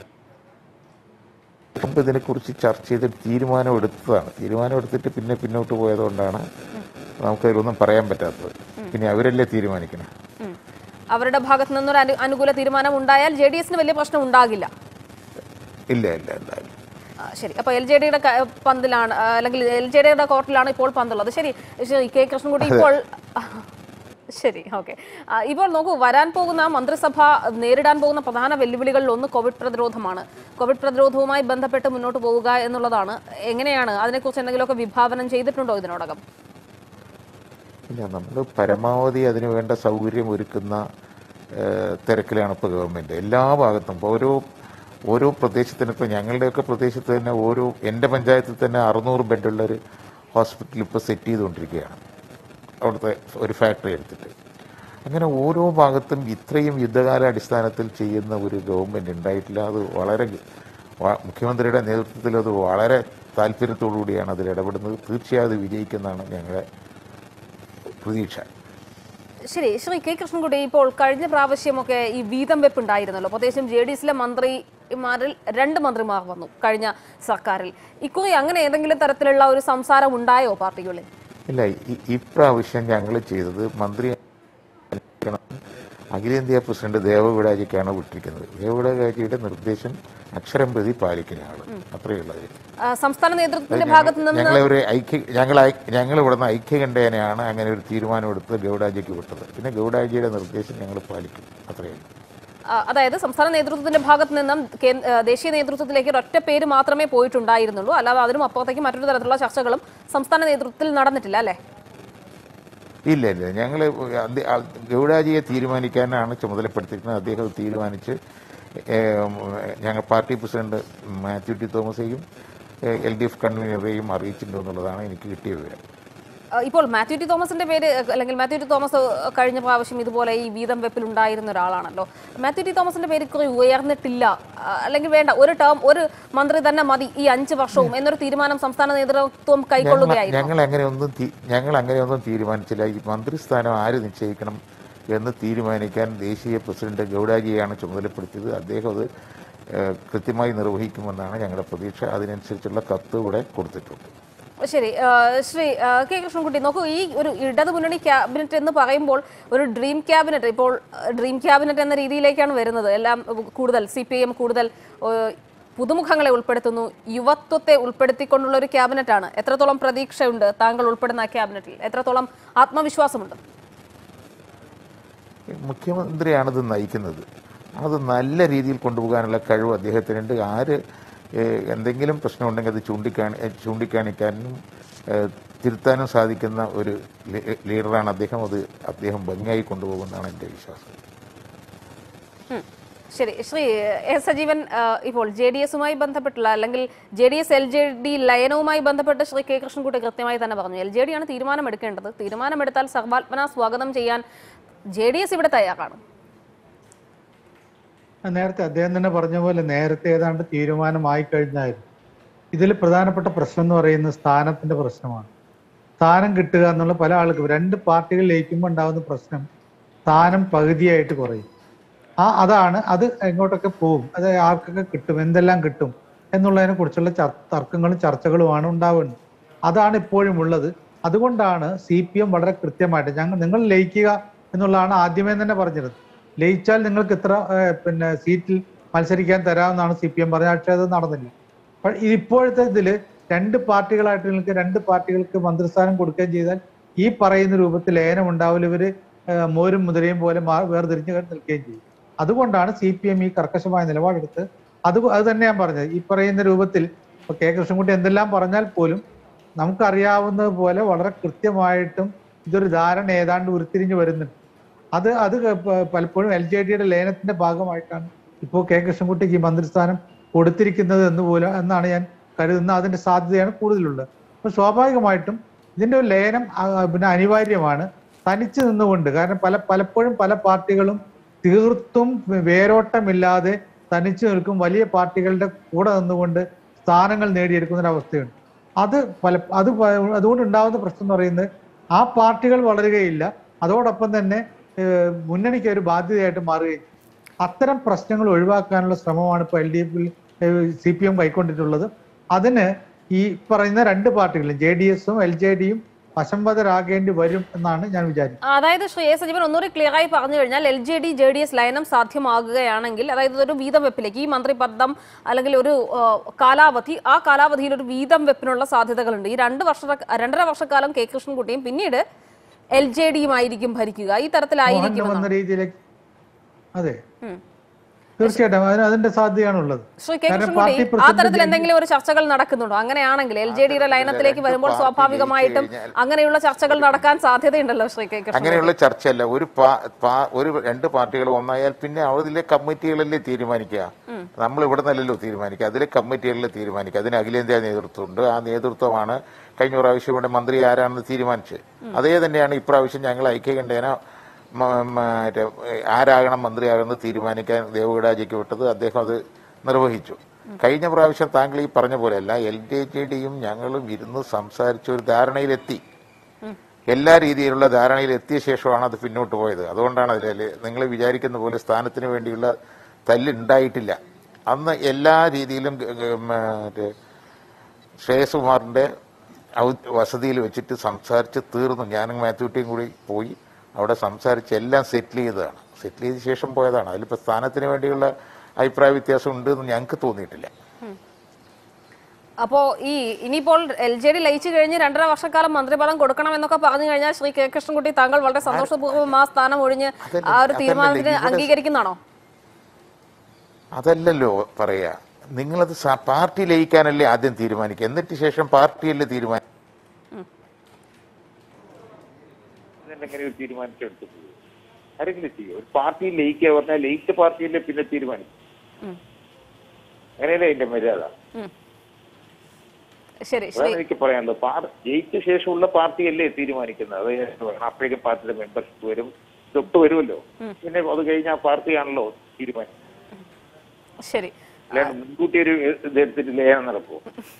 മുമ്പ് ഇതിനെക്കുറിച്ച് ചർച്ച ചെയ്ത് തീരുമാനം എടുത്തതാണ് തീരുമാനം എടുത്തിട്ട് പിന്നെ പിന്നോട്ട് പോയതുകൊണ്ടാണ് നമുക്കതിലൊന്നും പറയാൻ പറ്റാത്തത് പിന്നെ അവരല്ലേ തീരുമാനിക്കണം ഉം. അവരുടെ ഭാഗത്തു നിന്നൊരു അനു- അനുകൂല തീരുമാനം ഉണ്ടായാൽ ജെ ഡി എസിന് വലിയ പ്രശ്നം ഉണ്ടാകില്ല ഇല്ല ഇല്ല എന്തായാലും ആ, ശരി അപ്പൊ എൽ ജെ ഡിയുടെ പന്തിലാണ് ആ, അല്ലെങ്കിൽ എൽ ജെ ഡിയുടെ കോർട്ടിലാണ് ഇപ്പോൾ പന്തുള്ളത് ശരി ശരി കെ കൃഷ്ണൻകുട്ടി ഇപ്പോൾ ശരി ഓക്കെ ഇപ്പോൾ നോക്കൂ വരാൻ പോകുന്ന മന്ത്രിസഭ നേരിടാൻ പോകുന്ന പ്രധാന വെല്ലുവിളികളിൽ ഒന്ന് കോവിഡ് പ്രതിരോധമാണ് കോവിഡ് പ്രതിരോധവുമായി ബന്ധപ്പെട്ട് മുന്നോട്ട് പോവുക എന്നുള്ളതാണ് എങ്ങനെയാണ് അതിനെക്കുറിച്ച് എന്തെങ്കിലുമൊക്കെ വിഭാവനം ചെയ്തിട്ടുണ്ടോ ഇതിനോടകം ഇല്ല നമ്മൾ പരമാവധി അതിന് വേണ്ട സൗകര്യം ഒരുക്കുന്ന ഏഹ്, തിരക്കിലാണ് ഇപ്പോൾ ഗവൺമെൻറ് എല്ലാ ഭാഗത്തും ഇപ്പോൾ ഓരോ ഓരോ പ്രദേശത്തിന് ഇപ്പോൾ ഞങ്ങളുടെയൊക്കെ പ്രദേശത്ത് തന്നെ ഓരോ എൻ്റെ പഞ്ചായത്തിൽ തന്നെ അറുന്നൂറ് ബെഡുള്ള ഒരു ഹോസ്പിറ്റൽ ഇപ്പോൾ സെറ്റ് ചെയ്തുകൊണ്ടിരിക്കുകയാണ് അവിടുത്തെ ഒരു ഫാക്ടറി എടുത്തിട്ട് അങ്ങനെ ഓരോ ഭാഗത്തും ഇത്രയും യുദ്ധകാല അടിസ്ഥാനത്തിൽ ചെയ്യുന്ന ഒരു ഗവൺമെൻറ് ഉണ്ടായിട്ടില്ല അത് വളരെ വ- മുഖ്യമന്ത്രിയുടെ നേതൃത്വത്തിൽ അത് വളരെ താല്പര്യത്തോടു കൂടിയാണ് അതിൽ ഇടപെടുന്നത് തീർച്ചയായും അത് വിജയിക്കുന്നതാണ് ഞങ്ങളുടെ പ്രതീക്ഷ ശരി ശ്രീ കെ കൃഷ്ണൻകുട്ടി ഇപ്പോൾ കഴിഞ്ഞ പ്രാവശ്യമൊക്കെ ഈ വീതം വെപ്പ് ഉണ്ടായിരുന്നല്ലോ പ്രത്യേകിച്ചും ജെ ഡി എസിലെ മന്ത്രിമാരിൽ രണ്ട് മന്ത്രിമാർ വന്നു കഴിഞ്ഞ സർക്കാരിൽ ഇക്കുറി അങ്ങനെ ഏതെങ്കിലും തരത്തിലുള്ള ഒരു സംസാരം ഉണ്ടായോ പാർട്ടികളിൽ ഇല്ല ഈ- ഇപ്രാവശ്യം ഞങ്ങൾ ചെയ്തത് മന്ത്രി അഖിലേന്ത്യാ പ്രസിഡന്റ് ദേവവിടാജിക്കാണ് വിട്ടിരിക്കുന്നത് ദേവവിടാജിയുടെ നിർദ്ദേശം അക്ഷരം പ്രതി പാലിക്കുന്നതാണ് അത്രയേ ഉള്ളത് ആ, സംസ്ഥാന നേതൃത്വത്തിന്റെ ഭാഗത്ത് നിന്ന് ഞങ്ങളെ ഒരു ഐക്യ ഞങ്ങൾ ഐ- ഞങ്ങൾ ഇവിടുന്ന് ഐക്യകണ്ഠേനയാണ് അങ്ങനെ ഒരു തീരുമാനമെടുത്ത് ഗൗഡാജിക്ക് വിട്ടത് പിന്നെ ഗൗഡാജിയുടെ നിർദ്ദേശം ഞങ്ങൾ പാലിക്കും അത്രയേ ഉള്ളൂ ആ, അതായത് സംസ്ഥാന നേതൃത്വത്തിന്റെ ഭാഗത്ത് നിന്നും കേ- ആ, ദേശീയ നേതൃത്വത്തിലേക്ക് ഒരൊറ്റ പേര് മാത്രമേ പോയിട്ടുണ്ടായിരുന്നുള്ളൂ അല്ലാതെ അതിനും അപ്പുറത്തേക്ക് മറ്റൊരു തരത്തിലുള്ള ചർച്ചകളും സംസ്ഥാന നേതൃത്വത്തിൽ നടന്നിട്ടില്ല അല്ലേ ഇല്ല ഇല്ല ഞങ്ങൾ ഗൗഡാജിയെ തീരുമാനിക്കാനാണ് ചുമതലപ്പെടുത്തിയിരിക്കുന്നത് അദ്ദേഹം അത് തീരുമാനിച്ച് ഏം, ഞങ്ങൾ പാർട്ടി പ്രസിഡന്റ് മാത്യു ടി തോമസെയും എൽ ഡി എഫ് കൺവീനറെയും അറിയിച്ചിട്ടുണ്ട് എന്നുള്ളതാണ് എനിക്ക് കിട്ടിയ വിവരം ആ, ഇപ്പോൾ മാത്യു ടി തോമസിന്റെ പേര് അല്ലെങ്കിൽ മാത്യു ടി തോമസ് കഴിഞ്ഞ പ്രാവശ്യം ഇതുപോലെ ഈ വീതം വെപ്പിൽ ഉണ്ടായിരുന്ന ഒരാളാണല്ലോ മാത്യു ടി തോമസിന്റെ പേര് ഇക്കുറി ഉയർന്നിട്ടില്ല ആ, അല്ലെങ്കിൽ വേണ്ട ഒരു ടേം ഒരു മന്ത്രി തന്നെ മതി ഈ അഞ്ച് വർഷവും എന്നൊരു തീരുമാനം സംസ്ഥാന നേതൃത്വം കൈക്കൊള്ളുകയായിരുന്നു ഞങ്ങൾ അങ്ങനെ ഒന്നും തീ- ഞങ്ങൾ അങ്ങനെയൊന്നും തീരുമാനിച്ചില്ല ഈ മന്ത്രിസ്ഥാനം ആര് നിശ്ചയിക്കണം എന്ന് തീരുമാനിക്കാൻ ദേശീയ പ്രസിഡന്റ് ഗൗഡാജിയെയാണ് ചുമതലപ്പെടുത്തിയത് അദ്ദേഹം അത് ഏഹ്, കൃത്യമായി നിർവഹിക്കുമെന്നാണ് ഞങ്ങളുടെ പ്രതീക്ഷ അതിനനുസരിച്ചുള്ള കത്ത് ഇവിടെ കൊടുത്തിട്ടുണ്ട് ശരി ആ, ശ്രീ ആ, കെ കൃഷ്ണൻകുട്ടി നോക്കൂ ഈ ഒരു ഇടതു മുന്നണി ക്യാബിനറ്റ് എന്ന് പറയുമ്പോൾ ഒരു ഡ്രീം ക്യാബിനറ്റ് ഇപ്പോൾ ആ, ഡ്രീം ക്യാബിനറ്റ് എന്ന രീതിയിലേക്കാണ് വരുന്നത് എല്ലാം ഉം, കൂടുതൽ സി പി എം കൂടുതൽ ആ, പുതുമുഖങ്ങളെ ഉൾപ്പെടുത്തുന്നു യുവത്വത്തെ ഉൾപ്പെടുത്തിക്കൊണ്ടുള്ള ഒരു ക്യാബിനറ്റാണ് എത്രത്തോളം പ്രതീക്ഷയുണ്ട് താങ്കൾ ഉൾപ്പെടുന്ന ആ ക്യാബിനറ്റിൽ എത്രത്തോളം ആത്മവിശ്വാസമുണ്ട് മുഖ്യമന്ത്രിയാണിത് നയിക്കുന്നത് അത് നല്ല രീതിയിൽ കൊണ്ടുപോകാനുള്ള കഴിവ് അദ്ദേഹത്തിനുണ്ട് ആര് ഏഹ്, എന്തെങ്കിലും പ്രശ്നമുണ്ടെങ്കിൽ അത് ചൂണ്ടിക്കാണി ഏഹ്, ചൂണ്ടിക്കാണിക്കാനും ഏഹ്, തിരുത്താനും സാധിക്കുന്ന ഒരു ലീ- ലീഡറാണ് അദ്ദേഹം അത് അദ്ദേഹം ഭംഗിയായി കൊണ്ടുപോകുന്നതാണ് എൻ്റെ വിശ്വാസം ഉം. ശരി ശ്രീ എസ് സജീവൻ ആ, ഇപ്പോൾ ജെ ഡി എസുമായി ബന്ധപ്പെട്ടുള്ള അല്ലെങ്കിൽ J D S L J D ലയനവുമായി ബന്ധപ്പെട്ട് ശ്രീ കെ കൃഷ്ണൻകുട്ടി കൃത്യമായി തന്നെ പറഞ്ഞു എൽ ജെ ഡി ആണ് തീരുമാനമെടുക്കേണ്ടത് തീരുമാനമെടുത്താൽ സർവാത്മന സ്വാഗതം ചെയ്യാൻ ജെ ഡി എസ് ഇവിടെ തയ്യാറാണ് നേരത്തെ അദ്ദേഹം തന്നെ പറഞ്ഞ പോലെ നേരത്തെ ഏതാണ്ട് തീരുമാനമായി കഴിഞ്ഞായിരുന്നു ഇതിൽ പ്രധാനപ്പെട്ട പ്രശ്നം എന്ന് പറയുന്നത് സ്ഥാനത്തിന്റെ പ്രശ്നമാണ് സ്ഥാനം കിട്ടുക എന്നുള്ള പല ആൾക്കും രണ്ട് പാർട്ടികൾ ലയിക്കുമ്പോൾ ഉണ്ടാകുന്ന പ്രശ്നം സ്ഥാനം പകുതിയായിട്ട് കുറയും ആ അതാണ് അത് എങ്ങോട്ടൊക്കെ പോകും അത് ആർക്കൊക്കെ കിട്ടും എന്തെല്ലാം കിട്ടും എന്നുള്ളതിനെ കുറിച്ചുള്ള ചർ- തർക്കങ്ങളും ചർച്ചകളുമാണ് ഉണ്ടാവുന്നത് അതാണ് ഇപ്പോഴും ഉള്ളത് അതുകൊണ്ടാണ് സി പി എം വളരെ കൃത്യമായിട്ട് ഞങ്ങൾ നിങ്ങൾ ലയിക്കുക എന്നുള്ളതാണ് ആദ്യമേ തന്നെ പറഞ്ഞിരുന്നത് ലയിച്ചാൽ നിങ്ങൾക്ക് ഇത്ര ഏഹ്, പിന്നെ സീറ്റിൽ മത്സരിക്കാൻ തരാമെന്നാണ് സി പി എം പറഞ്ഞത് പക്ഷേ അത് നടന്നില്ല അപ്പോൾ ഇപ്പോഴത്തെ ഇതില് രണ്ട് പാർട്ടികളായിട്ട് നിങ്ങൾക്ക് രണ്ട് പാർട്ടികൾക്ക് മന്ത്രിസ്ഥാനം കൊടുക്കുകയും ചെയ്താൽ ഈ പറയുന്ന രൂപത്തിൽ ലയനം ഉണ്ടാവില്ല ഇവര് ഏഹ്, മോരും മുതിരയും പോലെ മാ- വേർതിരിഞ്ഞ് നിൽക്കുകയും ചെയ്യും അതുകൊണ്ടാണ് സി പി എം ഈ കർക്കശമായ നിലപാടെടുത്ത് അത് അത് തന്നെ ഞാൻ പറഞ്ഞത് ഈ പറയുന്ന രൂപത്തിൽ ഇപ്പൊ കെ കൃഷ്ണൻകുട്ടി എന്തെല്ലാം പറഞ്ഞാൽ പോലും നമുക്കറിയാവുന്നത് പോലെ വളരെ കൃത്യമായിട്ടും ഇതൊരു ധാരണ ഏതാണ്ട് ഉരുത്തിരിഞ്ഞു വരുന്നുണ്ട് അത് അത് പ- പലപ്പോഴും എൽ ജെ ഡിയുടെ ലയനത്തിന്റെ ഭാഗമായിട്ടാണ് ഇപ്പോൾ കെ കൃഷ്ണൻകുട്ടിക്ക് ഈ മന്ത്രിസ്ഥാനം കൊടുത്തിരിക്കുന്നത് എന്ന് പോലും എന്നാണ് ഞാൻ കരുതുന്നത് അതിന്റെ സാധ്യതയാണ് കൂടുതലുള്ളത് അപ്പൊ സ്വാഭാവികമായിട്ടും ഇതിന്റെ ഒരു ലയനം ആ, പിന്നെ അനിവാര്യമാണ് തനിച്ച് നിന്നുകൊണ്ട് കാരണം പല പലപ്പോഴും പല പാർട്ടികളും തീർത്തും വേരോട്ടമില്ലാതെ തനിച്ചു നിൽക്കും വലിയ പാർട്ടികളുടെ കൂടെ നിന്നുകൊണ്ട് സ്ഥാനങ്ങൾ നേടിയെടുക്കുന്ന ഒരു അവസ്ഥയുണ്ട് അത് പല അത് പ- അതുകൊണ്ട് ഉണ്ടാകുന്ന പ്രശ്നം എന്ന് പറയുന്നത് ആ പാർട്ടികൾ വളരുകയില്ല അതോടൊപ്പം തന്നെ ഏഹ്, മുന്നണിക്ക് ഒരു ബാധ്യതയായിട്ട് മാറുകയും ചെയ്യും. അത്തരം പ്രശ്നങ്ങൾ ഒഴിവാക്കാനുള്ള ശ്രമമാണ് ഇപ്പോൾ എൽ ഡി എഫിൽ സി പി എം കൈക്കൊണ്ടിട്ടുള്ളത് അതിന് ഈ പറയുന്ന രണ്ട് പാർട്ടികളും ജെ ഡി എസും എൽ ജെ ഡിയും വശംവദരാകേണ്ടി വരും എന്നാണ് ഞാൻ വിചാരിക്കുന്നത് അതായത് ശ്രീ എ സജീവൻ ഒന്നുകൂടി ക്ലിയർ ആയി പറഞ്ഞു കഴിഞ്ഞാൽ L J D J D S ലയനം സാധ്യമാകുകയാണെങ്കിൽ അതായത് ഒരു വീതം വെപ്പിലേക്ക് ഈ മന്ത്രിപദം അല്ലെങ്കിൽ ഒരു ആ, കാലാവധി ആ കാലാവധിയിൽ ഒരു വീതം വെപ്പിനുള്ള സാധ്യതകളുണ്ട് ഈ രണ്ട് വർഷ രണ്ടര വർഷക്കാലം കെ കൃഷ്ണൻകുട്ടിയും പിന്നീട് എൽ ജെ ഡിയുമായിരിക്കും ഭരിക്കുക ഈ മോഹൻ തരത്തിലായിരിക്കും വന്ന രീതിയിലേക്ക് അതെ ഉം. തീർച്ചയായിട്ടും അതിന് അതിന്റെ സാധ്യതയാണുള്ളത് ശ്രീ കെ കാരണം കൃഷ്ണൻകുട്ടി പാർട്ടി ആ പ്രസിഡന്റ് തരത്തിൽ എന്തെങ്കിലും ഒരു ചർച്ചകൾ നടക്കുന്നുണ്ടോ അങ്ങനെയാണെങ്കിൽ എൽ ജെ ഡിയുടെ ലയനത്തിലേക്ക് വരുമ്പോൾ പാർട്ടി സ്വാഭാവികമായിട്ടും ജയിച്ച് അങ്ങനെയുള്ള ചർച്ചകൾ നടക്കാൻ സാധ്യതയുണ്ടല്ലോ ശ്രീ കെ കൃഷ്ണൻ അങ്ങനെയുള്ള ചർച്ചയല്ല ഒരു പാ- പാ- ഒരു രണ്ട് പാർട്ടികൾ ഒന്നായാൽ പിന്നെ അതിലെ കമ്മിറ്റികളല്ലേ തീരുമാനിക്കുക നമ്മൾ ഇവിടെ നിന്നല്ലല്ലോ തീരുമാനിക്കുക അതിലെ കമ്മിറ്റികളിൽ തീരുമാനിക്കുക അതിന് അഖിലേന്ത്യാ നേതൃത്വമുണ്ട് ആ നേതൃത്വമാണ് കഴിഞ്ഞ പ്രാവശ്യം ഇവിടെ മന്ത്രി ആരാണെന്ന് തീരുമാനിച്ചത് അതേ തന്നെയാണ് ഇപ്രാവശ്യം ഞങ്ങൾ ഐക്യകണ്ഠേന മ- മറ്റേ ആരാകണം മന്ത്രിയാകണമെന്ന് തീരുമാനിക്കാൻ ദേവഗിടാജിക്ക് വിട്ടത് അദ്ദേഹം അത് നിർവഹിച്ചു കഴിഞ്ഞ പ്രാവശ്യം താങ്കൾ ഈ പറഞ്ഞ പോലെയല്ല എൽ ഡി ജെ ഡിയും ഞങ്ങളും ഇരുന്ന് സംസാരിച്ച ഒരു ധാരണയിലെത്തി എല്ലാ രീതിയിലുള്ള ധാരണയിൽ എത്തിയ ശേഷമാണ് അത് പിന്നോട്ട് പോയത് അതുകൊണ്ടാണ് അതിൽ നിങ്ങൾ വിചാരിക്കുന്ന പോലെ സ്ഥാനത്തിന് വേണ്ടിയുള്ള തല്ലുണ്ടായിട്ടില്ല അന്ന് എല്ലാ രീതിയിലും ഗ- ഗ- മറ്റേ ശ്രേയസ് കുമാറിന്റെ ഔ- വസതിയിൽ വെച്ചിട്ട് സംസാരിച്ച് തീർന്നു ഞാനും മാത്യുട്ടിയും കൂടി പോയി അവിടെ സംസാരിച്ച് എല്ലാം സെറ്റിൽ ചെയ്തതാണ് സെറ്റിൽ ചെയ്ത ശേഷം പോയതാണ് അതിലിപ്പോൾ സ്ഥാനത്തിന് വേണ്ടിയുള്ള അഭിപ്രായ വ്യത്യാസം ഉണ്ട് എന്ന് ഞങ്ങൾക്ക് തോന്നിയിട്ടില്ല അപ്പോ ഈ ഇനിയിപ്പോൾ എൽ ജെ ഡി ലയിച്ചു കഴിഞ്ഞ് രണ്ടര വർഷക്കാലം മന്ത്രിപദം കൊടുക്കണം എന്നൊക്കെ പറഞ്ഞു കഴിഞ്ഞാൽ ശ്രീ കെ കൃഷ്ണൻകുട്ടി താങ്കൾ വളരെ സന്തോഷപൂർവ്വം ആ സ്ഥാനം ഒഴിഞ്ഞ് അതല്ല- ആ ഒരു അതല്ല തീരുമാനത്തിന് ഇവിടെ- അംഗീകരിക്കുന്നതാണോ അതല്ലല്ലോ പറയാ നിങ്ങളത് സ- പാർട്ടി ലയിക്കാനല്ലേ ആദ്യം തീരുമാനിക്കുക എന്നിട്ട് ശേഷം പാർട്ടിയല്ലേ തീരുമാനിക്കുക എങ്ങനെ ഒരു തീരുമാനിച്ചെടുത്തു ആരെങ്കിലും ചെയ്യും ഒരു പാർട്ടി ലയിക്കുക പറഞ്ഞാൽ ലയിച്ച പാർട്ടിയല്ലേ പിന്നെ തീരുമാനിക്കും ഉം. അങ്ങനെയല്ലേ അതിന്റെ മര്യാദ ഉം. ശരി ശ്രീ അതാണ് എനിക്ക് പറയാനുള്ളത് പാർ ജയിച്ച ശേഷമുള്ള പാർട്ടിയല്ലേ തീരുമാനിക്കുന്നത് അത് വേണം അപ്പോഴേക്കും പാർട്ടിയുടെ മെമ്പർഷിപ്പ് വരും ഇതൊക്കെ വരുമല്ലോ പിന്നെ അത് കഴിഞ്ഞ ആ പാർട്ടിയാണല്ലോ തീരുമാനിക്കുന്നത് ശരി അല്ലാണ്ട് മുൻകൂട്ടി ഒരു ഇതെടുത്തിട്ട് ലേനം നടക്കുമോ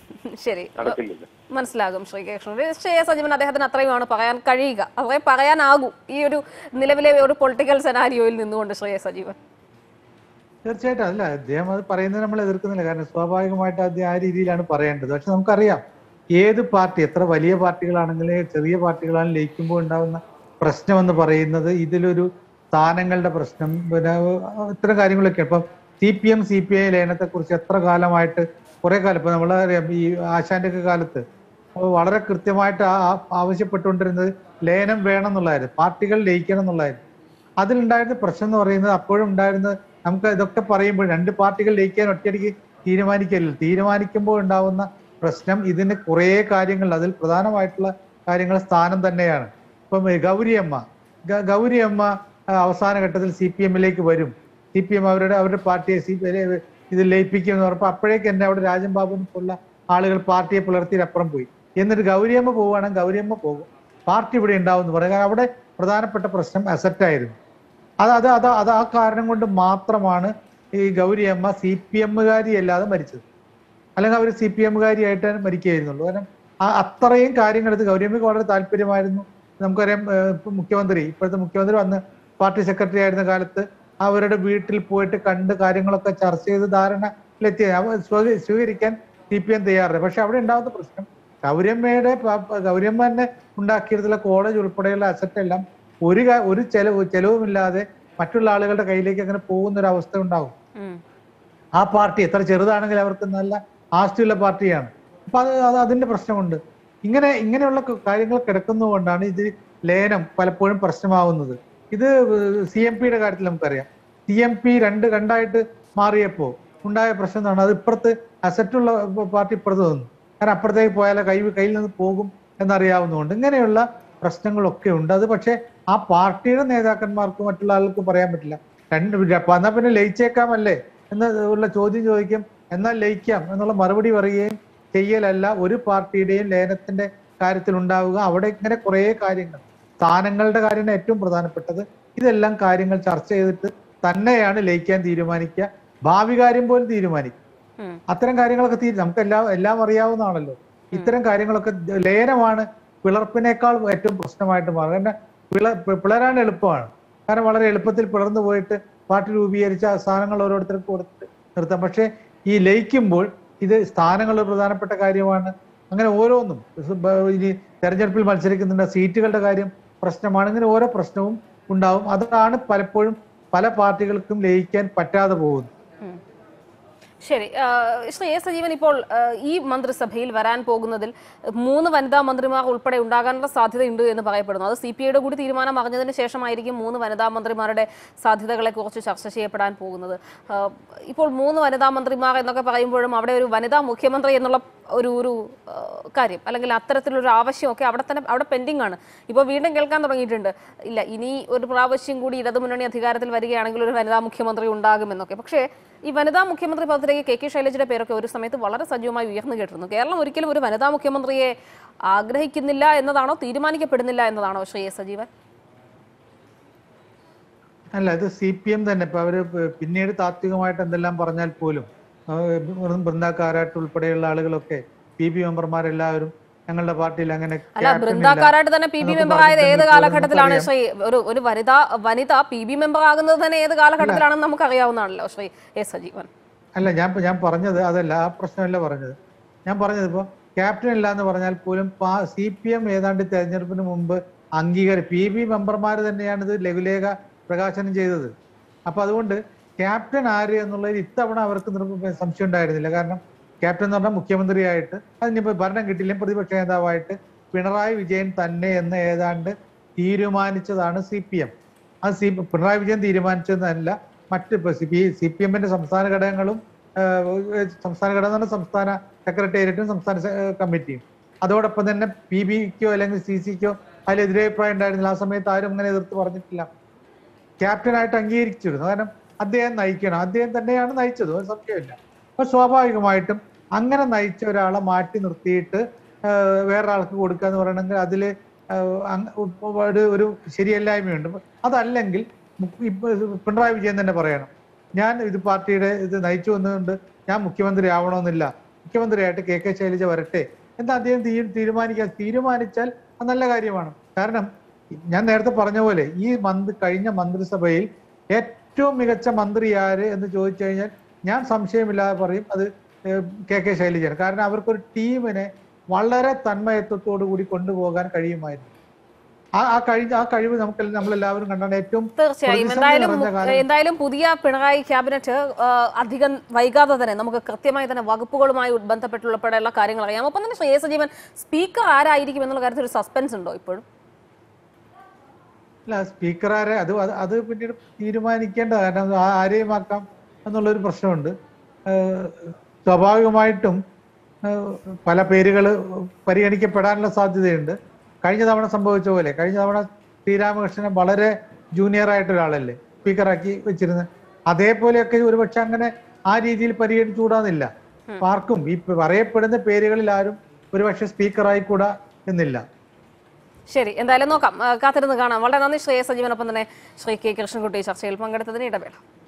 ശരി നടക്കില്ലല്ലോ മനസ്സിലാകും ശ്രീ കൃഷ്ണൻ ശ്രീ എ സജീവൻ അദ്ദേഹത്തിന് അത്രയുമാണ് പറയാൻ കഴിയുക അത്രേ പറയാനാകൂ ഈ ഒരു നിലവിലെ ഒരു പൊളിറ്റിക്കൽ സെനാരിയോയിൽ നിന്നുകൊണ്ട് ശ്രീ എ സജീവൻ തീർച്ചയായിട്ടും അല്ല അദ്ദേഹം അത് പറയുന്നത് നമ്മൾ എതിർക്കുന്നില്ല കാരണം സ്വാഭാവികമായിട്ട് അദ്ദേഹം ആ രീതിയിലാണ് പറയേണ്ടത് പക്ഷെ നമുക്കറിയാം ഏത് പാർട്ടി എത്ര വലിയ പാർട്ടികളാണെങ്കിലും ചെറിയ പാർട്ടികളാണെങ്കിലും ലയിക്കുമ്പോൾ ഉണ്ടാകുന്ന പ്രശ്നം എന്ന് പറയുന്നത് ഇതിലൊരു സ്ഥാനങ്ങളുടെ പ്രശ്നം പിന്നെ ഇത്തരം കാര്യങ്ങളൊക്കെ ഇപ്പം C P M C P I ലയനത്തെ കുറിച്ച് എത്ര കാലമായിട്ട് കുറെ കാലം ഇപ്പൊ നമ്മളറിയാം ഈ ആശാന്റെ ഒക്കെ കാലത്ത് വളരെ കൃത്യമായിട്ട് ആ- ആ- ആവശ്യപ്പെട്ടുകൊണ്ടിരുന്നത് ലയനം വേണം എന്നുള്ളതായിരുന്നു പാർട്ടികൾ ലയിക്കണം എന്നുള്ളതായിരുന്നു അതിലുണ്ടായിരുന്ന പ്രശ്നം എന്ന് പറയുന്നത് അപ്പോഴും ഉണ്ടായിരുന്നത് നമുക്ക് ഇതൊക്കെ പറയുമ്പോൾ രണ്ട് പാർട്ടികൾ ലയിക്കാൻ ഒറ്റയടിക്ക് തീരുമാനിക്കല്ലോ തീരുമാനിക്കുമ്പോൾ ഉണ്ടാവുന്ന പ്രശ്നം ഇതിന് കുറേ കാര്യങ്ങൾ അതിൽ പ്രധാനമായിട്ടുള്ള കാര്യങ്ങൾ സ്ഥാനം തന്നെയാണ് ഇപ്പം ഗൗരിയമ്മ ഗ- ഗൗരിയമ്മ ആ, അവസാന ഘട്ടത്തിൽ സി പി എമ്മിലേക്ക് വരും സി പി എം അവരുടെ അവരുടെ പാർട്ടിയെ സി ഇത് ലയിപ്പിക്കും എന്ന് പറഞ്ഞപ്പോൾ അപ്പോഴേക്ക് എന്നെ അവിടെ രാജൻ ബാബുവിനെ പോലുള്ള ആളുകൾ പാർട്ടിയെ പുലർത്തിയപ്പുറം പോയി എന്നിട്ട് ഗൗരിയമ്മ പോവുകയാണെങ്കിൽ ഗൗരിയമ്മ പോകും പാർട്ടി ഇവിടെ ഉണ്ടാവും എന്ന് പറയാം കാരണം അവിടെ പ്രധാനപ്പെട്ട പ്രശ്നം അസറ്റ് ആയിരുന്നു അത് അത് അത് അത് ആ കാരണം കൊണ്ട് മാത്രമാണ് ഈ ഗൗരിയമ്മ സി പി എമ്മുകാരി അല്ലാതെ മരിച്ചത് അല്ലെങ്കിൽ അവർ സി പി എമ്മുകാരിയായിട്ട് മരിക്കുകയായിരുന്നുള്ളൂ കാരണം ആ അത്രയും കാര്യങ്ങൾ ഇത് ഗൗരിയമ്മയ്ക്ക് വളരെ താല്പര്യമായിരുന്നു നമുക്കറിയാം ഏഹ്, ഇപ്പൊ മുഖ്യമന്ത്രി ഇപ്പോഴത്തെ മുഖ്യമന്ത്രി വന്ന് പാർട്ടി സെക്രട്ടറി ആയിരുന്ന കാലത്ത് അവരുടെ വീട്ടിൽ പോയിട്ട് കണ്ട് കാര്യങ്ങളൊക്കെ ചർച്ച ചെയ്ത് ധാരണയിലെത്തി അവ സ്വീ- സ്വീകരിക്കാൻ സി പി എം തയ്യാറാണ് പക്ഷെ അവിടെ ഉണ്ടാകുന്ന പ്രശ്നം ഗൗരിയമ്മയുടെ പ- പ- ഗൗരിയമ്മ തന്നെ ഉണ്ടാക്കിയതിലുള്ള കോളേജ് ഉൾപ്പെടെയുള്ള അസറ്റ് എല്ലാം ഒരു കാ- ഒരു ചെലവ് ചെലവുമില്ലാതെ മറ്റുള്ള ആളുകളുടെ കയ്യിലേക്ക് അങ്ങനെ പോകുന്ന ഒരു അവസ്ഥ ഉണ്ടാവും ഉം. ആ പാർട്ടി എത്ര ചെറുതാണെങ്കിൽ അവർക്ക് നല്ല ആസ്തിയുള്ള പാർട്ടിയാണ് അപ്പൊ അത് അത് അതിന്റെ പ്രശ്നമുണ്ട് ഇങ്ങനെ ഇങ്ങനെയുള്ള ക- കാര്യങ്ങൾ കിടക്കുന്നതുകൊണ്ടാണ് ഇത് ലയനം പലപ്പോഴും പ്രശ്നമാവുന്നത് ഇത് സി എം പിയുടെ കാര്യത്തിൽ നമുക്കറിയാം സി എം പി രണ്ട് രണ്ടായിട്ട് മാറിയപ്പോ ഉണ്ടായ പ്രശ്നം എന്താണ് അത് ഇപ്പുറത്ത് അസറ്റുള്ള പാർട്ടി ഇപ്പുറത്ത് നിന്നു കാരണം അപ്പുറത്തേക്ക് പോയാൽ കൈ കയ്യിൽ നിന്ന് പോകും എന്നറിയാവുന്നതുകൊണ്ട് ഇങ്ങനെയുള്ള പ്രശ്നങ്ങളൊക്കെ ഉണ്ട് അത് പക്ഷേ ആ പാർട്ടിയുടെ നേതാക്കന്മാർക്ക് മറ്റുള്ള ആൾക്ക് പറയാൻ പറ്റില്ല രണ്ട് എന്നാ പിന്നെ ലയിച്ചേക്കാമല്ലേ എന്ന് ഉള്ള ചോദ്യം ചോദിക്കും എന്നാൽ ലയിക്കാം എന്നുള്ള മറുപടി പറയുകയും ചെയ്യലല്ല ഒരു പാർട്ടിയുടെയും ലയനത്തിന്റെ കാര്യത്തിൽ ഉണ്ടാവുക അവിടെ ഇങ്ങനെ കുറേ കാര്യങ്ങൾ സ്ഥാനങ്ങളുടെ കാര്യമാണ് ഏറ്റവും പ്രധാനപ്പെട്ടത് ഇതെല്ലാം കാര്യങ്ങൾ ചർച്ച ചെയ്തിട്ട് തന്നെയാണ് ലയിക്കാൻ തീരുമാനിക്കുക ഭാവി കാര്യം പോലും തീരുമാനിക്കും ഉം. അത്തരം കാര്യങ്ങളൊക്കെ തീരും നമുക്ക് എല്ലാം എല്ലാം അറിയാവുന്നതാണല്ലോ ഇത്തരം കാര്യങ്ങളൊക്കെ ലയനമാണ് പിളർപ്പിനേക്കാൾ ഏറ്റവും പ്രശ്നമായിട്ട് മാറുക കാരണം പിള പി- പിളരാൻ എളുപ്പമാണ് കാരണം വളരെ എളുപ്പത്തിൽ പിളർന്നു പോയിട്ട് പാർട്ടി രൂപീകരിച്ച ആ സ്ഥാനങ്ങൾ ഓരോരുത്തർക്ക് കൊടുത്ത് നിർത്താം പക്ഷേ ഈ ലയിക്കുമ്പോൾ ഇത് സ്ഥാനങ്ങൾ ഒരു പ്രധാനപ്പെട്ട കാര്യമാണ് അങ്ങനെ ഓരോന്നും ഇസ് ബ- ഇനി തെരഞ്ഞെടുപ്പിൽ മത്സരിക്കുന്നുണ്ട് സീറ്റുകളുടെ കാര്യം പ്രശ്നമാണ് ഇങ്ങനെ ഓരോ പ്രശ്നവും ഉണ്ടാവും അതാണ് പലപ്പോഴും പല പാർട്ടികൾക്കും ലയിക്കാൻ പറ്റാതെ പോകുന്നത് ഉം. ശരി ആ, ശ്രീ എ സജീവൻ ഇപ്പോൾ ആ, ഈ മന്ത്രിസഭയിൽ വരാൻ പോകുന്നതിൽ മൂന്ന് വനിതാ മന്ത്രിമാർ ഉൾപ്പെടെ ഉണ്ടാകാനുള്ള സാധ്യതയുണ്ട് എന്ന് പറയപ്പെടുന്നു അത് സി പി ഐയുടെ കൂടി തീരുമാനം അറിഞ്ഞതിന് ശേഷമായിരിക്കും മൂന്ന് വനിതാ മന്ത്രിമാരുടെ സാധ്യതകളെ കുറിച്ച് ചർച്ച ചെയ്യപ്പെടാൻ പോകുന്നത് ആ, ഇപ്പോൾ മൂന്ന് വനിതാ മന്ത്രിമാർ എന്നൊക്കെ പറയുമ്പോഴും അവിടെ ഒരു വനിതാ മുഖ്യമന്ത്രി എന്നുള്ള ഒരു ഒരു ആ, കാര്യം അല്ലെങ്കിൽ അത്തരത്തിലൊരു ആവശ്യമൊക്കെ അവിടെ തന്നെ അവിടെ പെൻഡിംഗ് ആണ് ഇപ്പോൾ വീണ്ടും കേൾക്കാൻ തുടങ്ങിയിട്ടുണ്ട് ഇല്ല ഇനി ഒരു പ്രാവശ്യം കൂടി ഇടതുമുന്നണി അധികാരത്തിൽ വരികയാണെങ്കിൽ ഒരു വനിതാ മുഖ്യമന്ത്രി ഉണ്ടാകുമെന്നൊക്കെ പക്ഷേ ഈ വനിതാ മുഖ്യമന്ത്രി പദത്തിലേക്ക് കെ കെ ശൈലജയുടെ പേരൊക്കെ ഒരു സമയത്ത് വളരെ സജീവമായി ഉയർന്നു കേട്ടിരുന്നു കേരളം ഒരിക്കലും ഒരു വനിതാ മുഖ്യമന്ത്രിയെ ആഗ്രഹിക്കുന്നില്ല എന്നതാണോ തീരുമാനിക്കപ്പെടുന്നില്ല എന്നതാണോ ശ്രീ എസ് സജീവൻ അല്ല ഇത് സി പി എം തന്നെ ഇപ്പൊ അവര് പ- പിന്നീട് താത്വികമായിട്ട് എന്തെല്ലാം പറഞ്ഞാൽ പോലും ആ, ബൃന്ദ കാരാട്ട് ഉൾപ്പെടെയുള്ള ആളുകളൊക്കെ പി ബി മെമ്പർമാരെല്ലാവരും ഞങ്ങളുടെ പാർട്ടിയിൽ അങ്ങനെ അല്ല captain ഇല്ല. ബൃന്ദാക്കാരായിട്ട് തന്നെ പി ബി എന്നൊക്കെ മെമ്പർ ആയത് ഏത് പറഞ്ഞിട്ട് കാലഘട്ടത്തിലാണ് നമുക്കറിയാം. ശ്രീ ഒരു ഒരു വനിത വനിത പി ബി മെമ്പർ ആകുന്നത് തന്നെ ഏത് കാലഘട്ടത്തിലാണെന്ന് നമുക്കറിയാവുന്നതാണല്ലോ ശ്രീ എ സജീവൻ അല്ല ഞാൻ ഞാൻ പറഞ്ഞത് അതല്ല ആ പ്രശ്നമല്ല പറഞ്ഞത് ഞാൻ പറഞ്ഞത് ഇപ്പോൾ ക്യാപ്റ്റൻ ഇല്ല എന്ന് പറഞ്ഞാൽ പോലും സി പി എം ഏതാണ്ട് തെരഞ്ഞെടുപ്പിന് മുമ്പ് അംഗീകാരം പി ബി മെമ്പർമാർ തന്നെയാണ് ഇത് ലഘുലേഖ പ്രകാശനം ചെയ്തത് അപ്പൊ അതുകൊണ്ട് ക്യാപ്റ്റൻ ആര് എന്നുള്ളതിൽ ഇത്തവണ അവർക്ക് നിർ- സംശയം ഉണ്ടായിരുന്നില്ല കാരണം ക്യാപ്റ്റൻ എന്ന് പറഞ്ഞാൽ മുഖ്യമന്ത്രിയായിട്ട് അതിനിപ്പോ ഭരണം കിട്ടിയില്ലെങ്കിൽ പ്രതിപക്ഷ നേതാവായിട്ട് പിണറായി വിജയൻ തന്നെ എന്ന് ഏതാണ്ട് തീരുമാനിച്ചതാണ് സി പി എം അത് സി പിണറായി വിജയൻ തീരുമാനിച്ചതല്ല മറ്റ് സി പി എമ്മിന്റെ സംസ്ഥാന ഘടകങ്ങളും ആഹ് സംസ്ഥാന ഘടകം എന്ന് പറഞ്ഞാൽ സംസ്ഥാന സെക്രട്ടേറിയറ്റും സംസ്ഥാന സെ- ഏഹ് കമ്മിറ്റിയും അതോടൊപ്പം തന്നെ പി ബിക്കോ അല്ലെങ്കിൽ സി സിക്കോ അതിൽ എതിരഭിപ്രായം ഉണ്ടായിരുന്നില്ല ആ സമയത്ത് ആരും അങ്ങനെ എതിർത്ത് പറഞ്ഞിട്ടില്ല ക്യാപ്റ്റനായിട്ട് അംഗീകരിച്ചിരുന്നു കാരണം അദ്ദേഹം നയിക്കണം അദ്ദേഹം തന്നെയാണ് നയിച്ചത് ഒരു സംശയമില്ല അപ്പൊ സ്വാഭാവികമായിട്ടും അങ്ങനെ നയിച്ച ഒരാളെ മാറ്റി നിർത്തിയിട്ട് ആഹ് വേറൊരാൾക്ക് കൊടുക്കുക എന്ന് പറയണമെങ്കിൽ അതിൽ ഒരു ഒരു ശരിയല്ലായ്മയുണ്ട് അതല്ലെങ്കിൽ മു- ഇപ്പൊ പിണറായി വിജയൻ തന്നെ പറയണം ഞാൻ ഇത് പാർട്ടിയുടെ ഇത് നയിച്ചു വന്നതുകൊണ്ട് ഞാൻ മുഖ്യമന്ത്രി ആവണമെന്നില്ല മുഖ്യമന്ത്രിയായിട്ട് കെ കെ ശൈലജ വരട്ടെ എന്ന് അദ്ദേഹം തീ- തീരുമാനിക്കാൻ തീരുമാനിച്ചാൽ അത് നല്ല കാര്യമാണ് കാരണം ഞാൻ നേരത്തെ പറഞ്ഞ പോലെ ഈ മന്ത്രി കഴിഞ്ഞ മന്ത്രിസഭയിൽ ഏറ്റവും മികച്ച മന്ത്രി ആര് എന്ന് ചോദിച്ചു കഴിഞ്ഞാൽ ഞാൻ സംശയമില്ലാതെ പറയും അത് ഏഹ്, കെ കെ ശൈലജയാണ് കാരണം അവർക്കൊരു ടീമിനെ വളരെ തന്മയത്വത്തോടു കൂടി കൊണ്ടുപോകാൻ കഴിയുമായിരുന്നു ആ ആ കഴിഞ്ഞ ആ കഴിവ് നമുക്ക് നമ്മളെല്ലാവരും കണ്ടാണ് ഏറ്റവും തീർച്ചയായും പ്രതിസന്ധി എന്തായാലും നിറഞ്ഞ കാലം. എന്തായാലും പുതിയ പിണറായി ക്യാബിനറ്റ് ആ, അധികം വൈകാതെ തന്നെ നമുക്ക് കൃത്യമായി തന്നെ വകുപ്പുകളുമായി ബന്ധപ്പെട്ടുള്ളപ്പെടെയുള്ള കാര്യങ്ങൾ അറിയാം ഒപ്പം തന്നെ ശ്രീ എ സജീവൻ സ്പീക്കർ ആരായിരിക്കും എന്നുള്ള കാര്യത്തിൽ ഒരു സസ്പെൻസ് ഉണ്ടോ ഇപ്പോഴും അല്ല സ്പീക്കറാരെ അത് അത് അത് പിന്നീട് തീരുമാനിക്കേണ്ട കാരണം അത് ആ- ആരെയും ആക്കാം എന്നുള്ളൊരു പ്രശ്നമുണ്ട് ഏഹ് സ്വാഭാവികമായിട്ടും ഏഹ് പല പേരുകൾ പരിഗണിക്കപ്പെടാനുള്ള സാധ്യതയുണ്ട് കഴിഞ്ഞ തവണ സംഭവിച്ച പോലെ കഴിഞ്ഞ തവണ ശ്രീരാമകൃഷ്ണനെ വളരെ ജൂനിയർ ആയിട്ട് ഒരാളല്ലേ സ്പീക്കറാക്കി വെച്ചിരുന്നത് അതേപോലെയൊക്കെ ഒരുപക്ഷെ അങ്ങനെ ആ രീതിയിൽ പരിഗണിച്ചുകൂടാന്നില്ല അപ്പൊ ആർക്കും ഈ പറയപ്പെടുന്ന പേരുകളിൽ ആരും ഒരുപക്ഷെ സ്പീക്കറായിക്കൂടാ എന്നില്ല ശരി എന്തായാലും നോക്കാം ആ, കാത്തിരുന്ന് കാണാം വളരെ നന്ദി ശ്രീ എ സജീവനൊപ്പം തന്നെ ശ്രീ കെ കൃഷ്ണൻകുട്ടി ചർച്ചയിൽ പങ്കെടുത്തതിന് ഇടവേള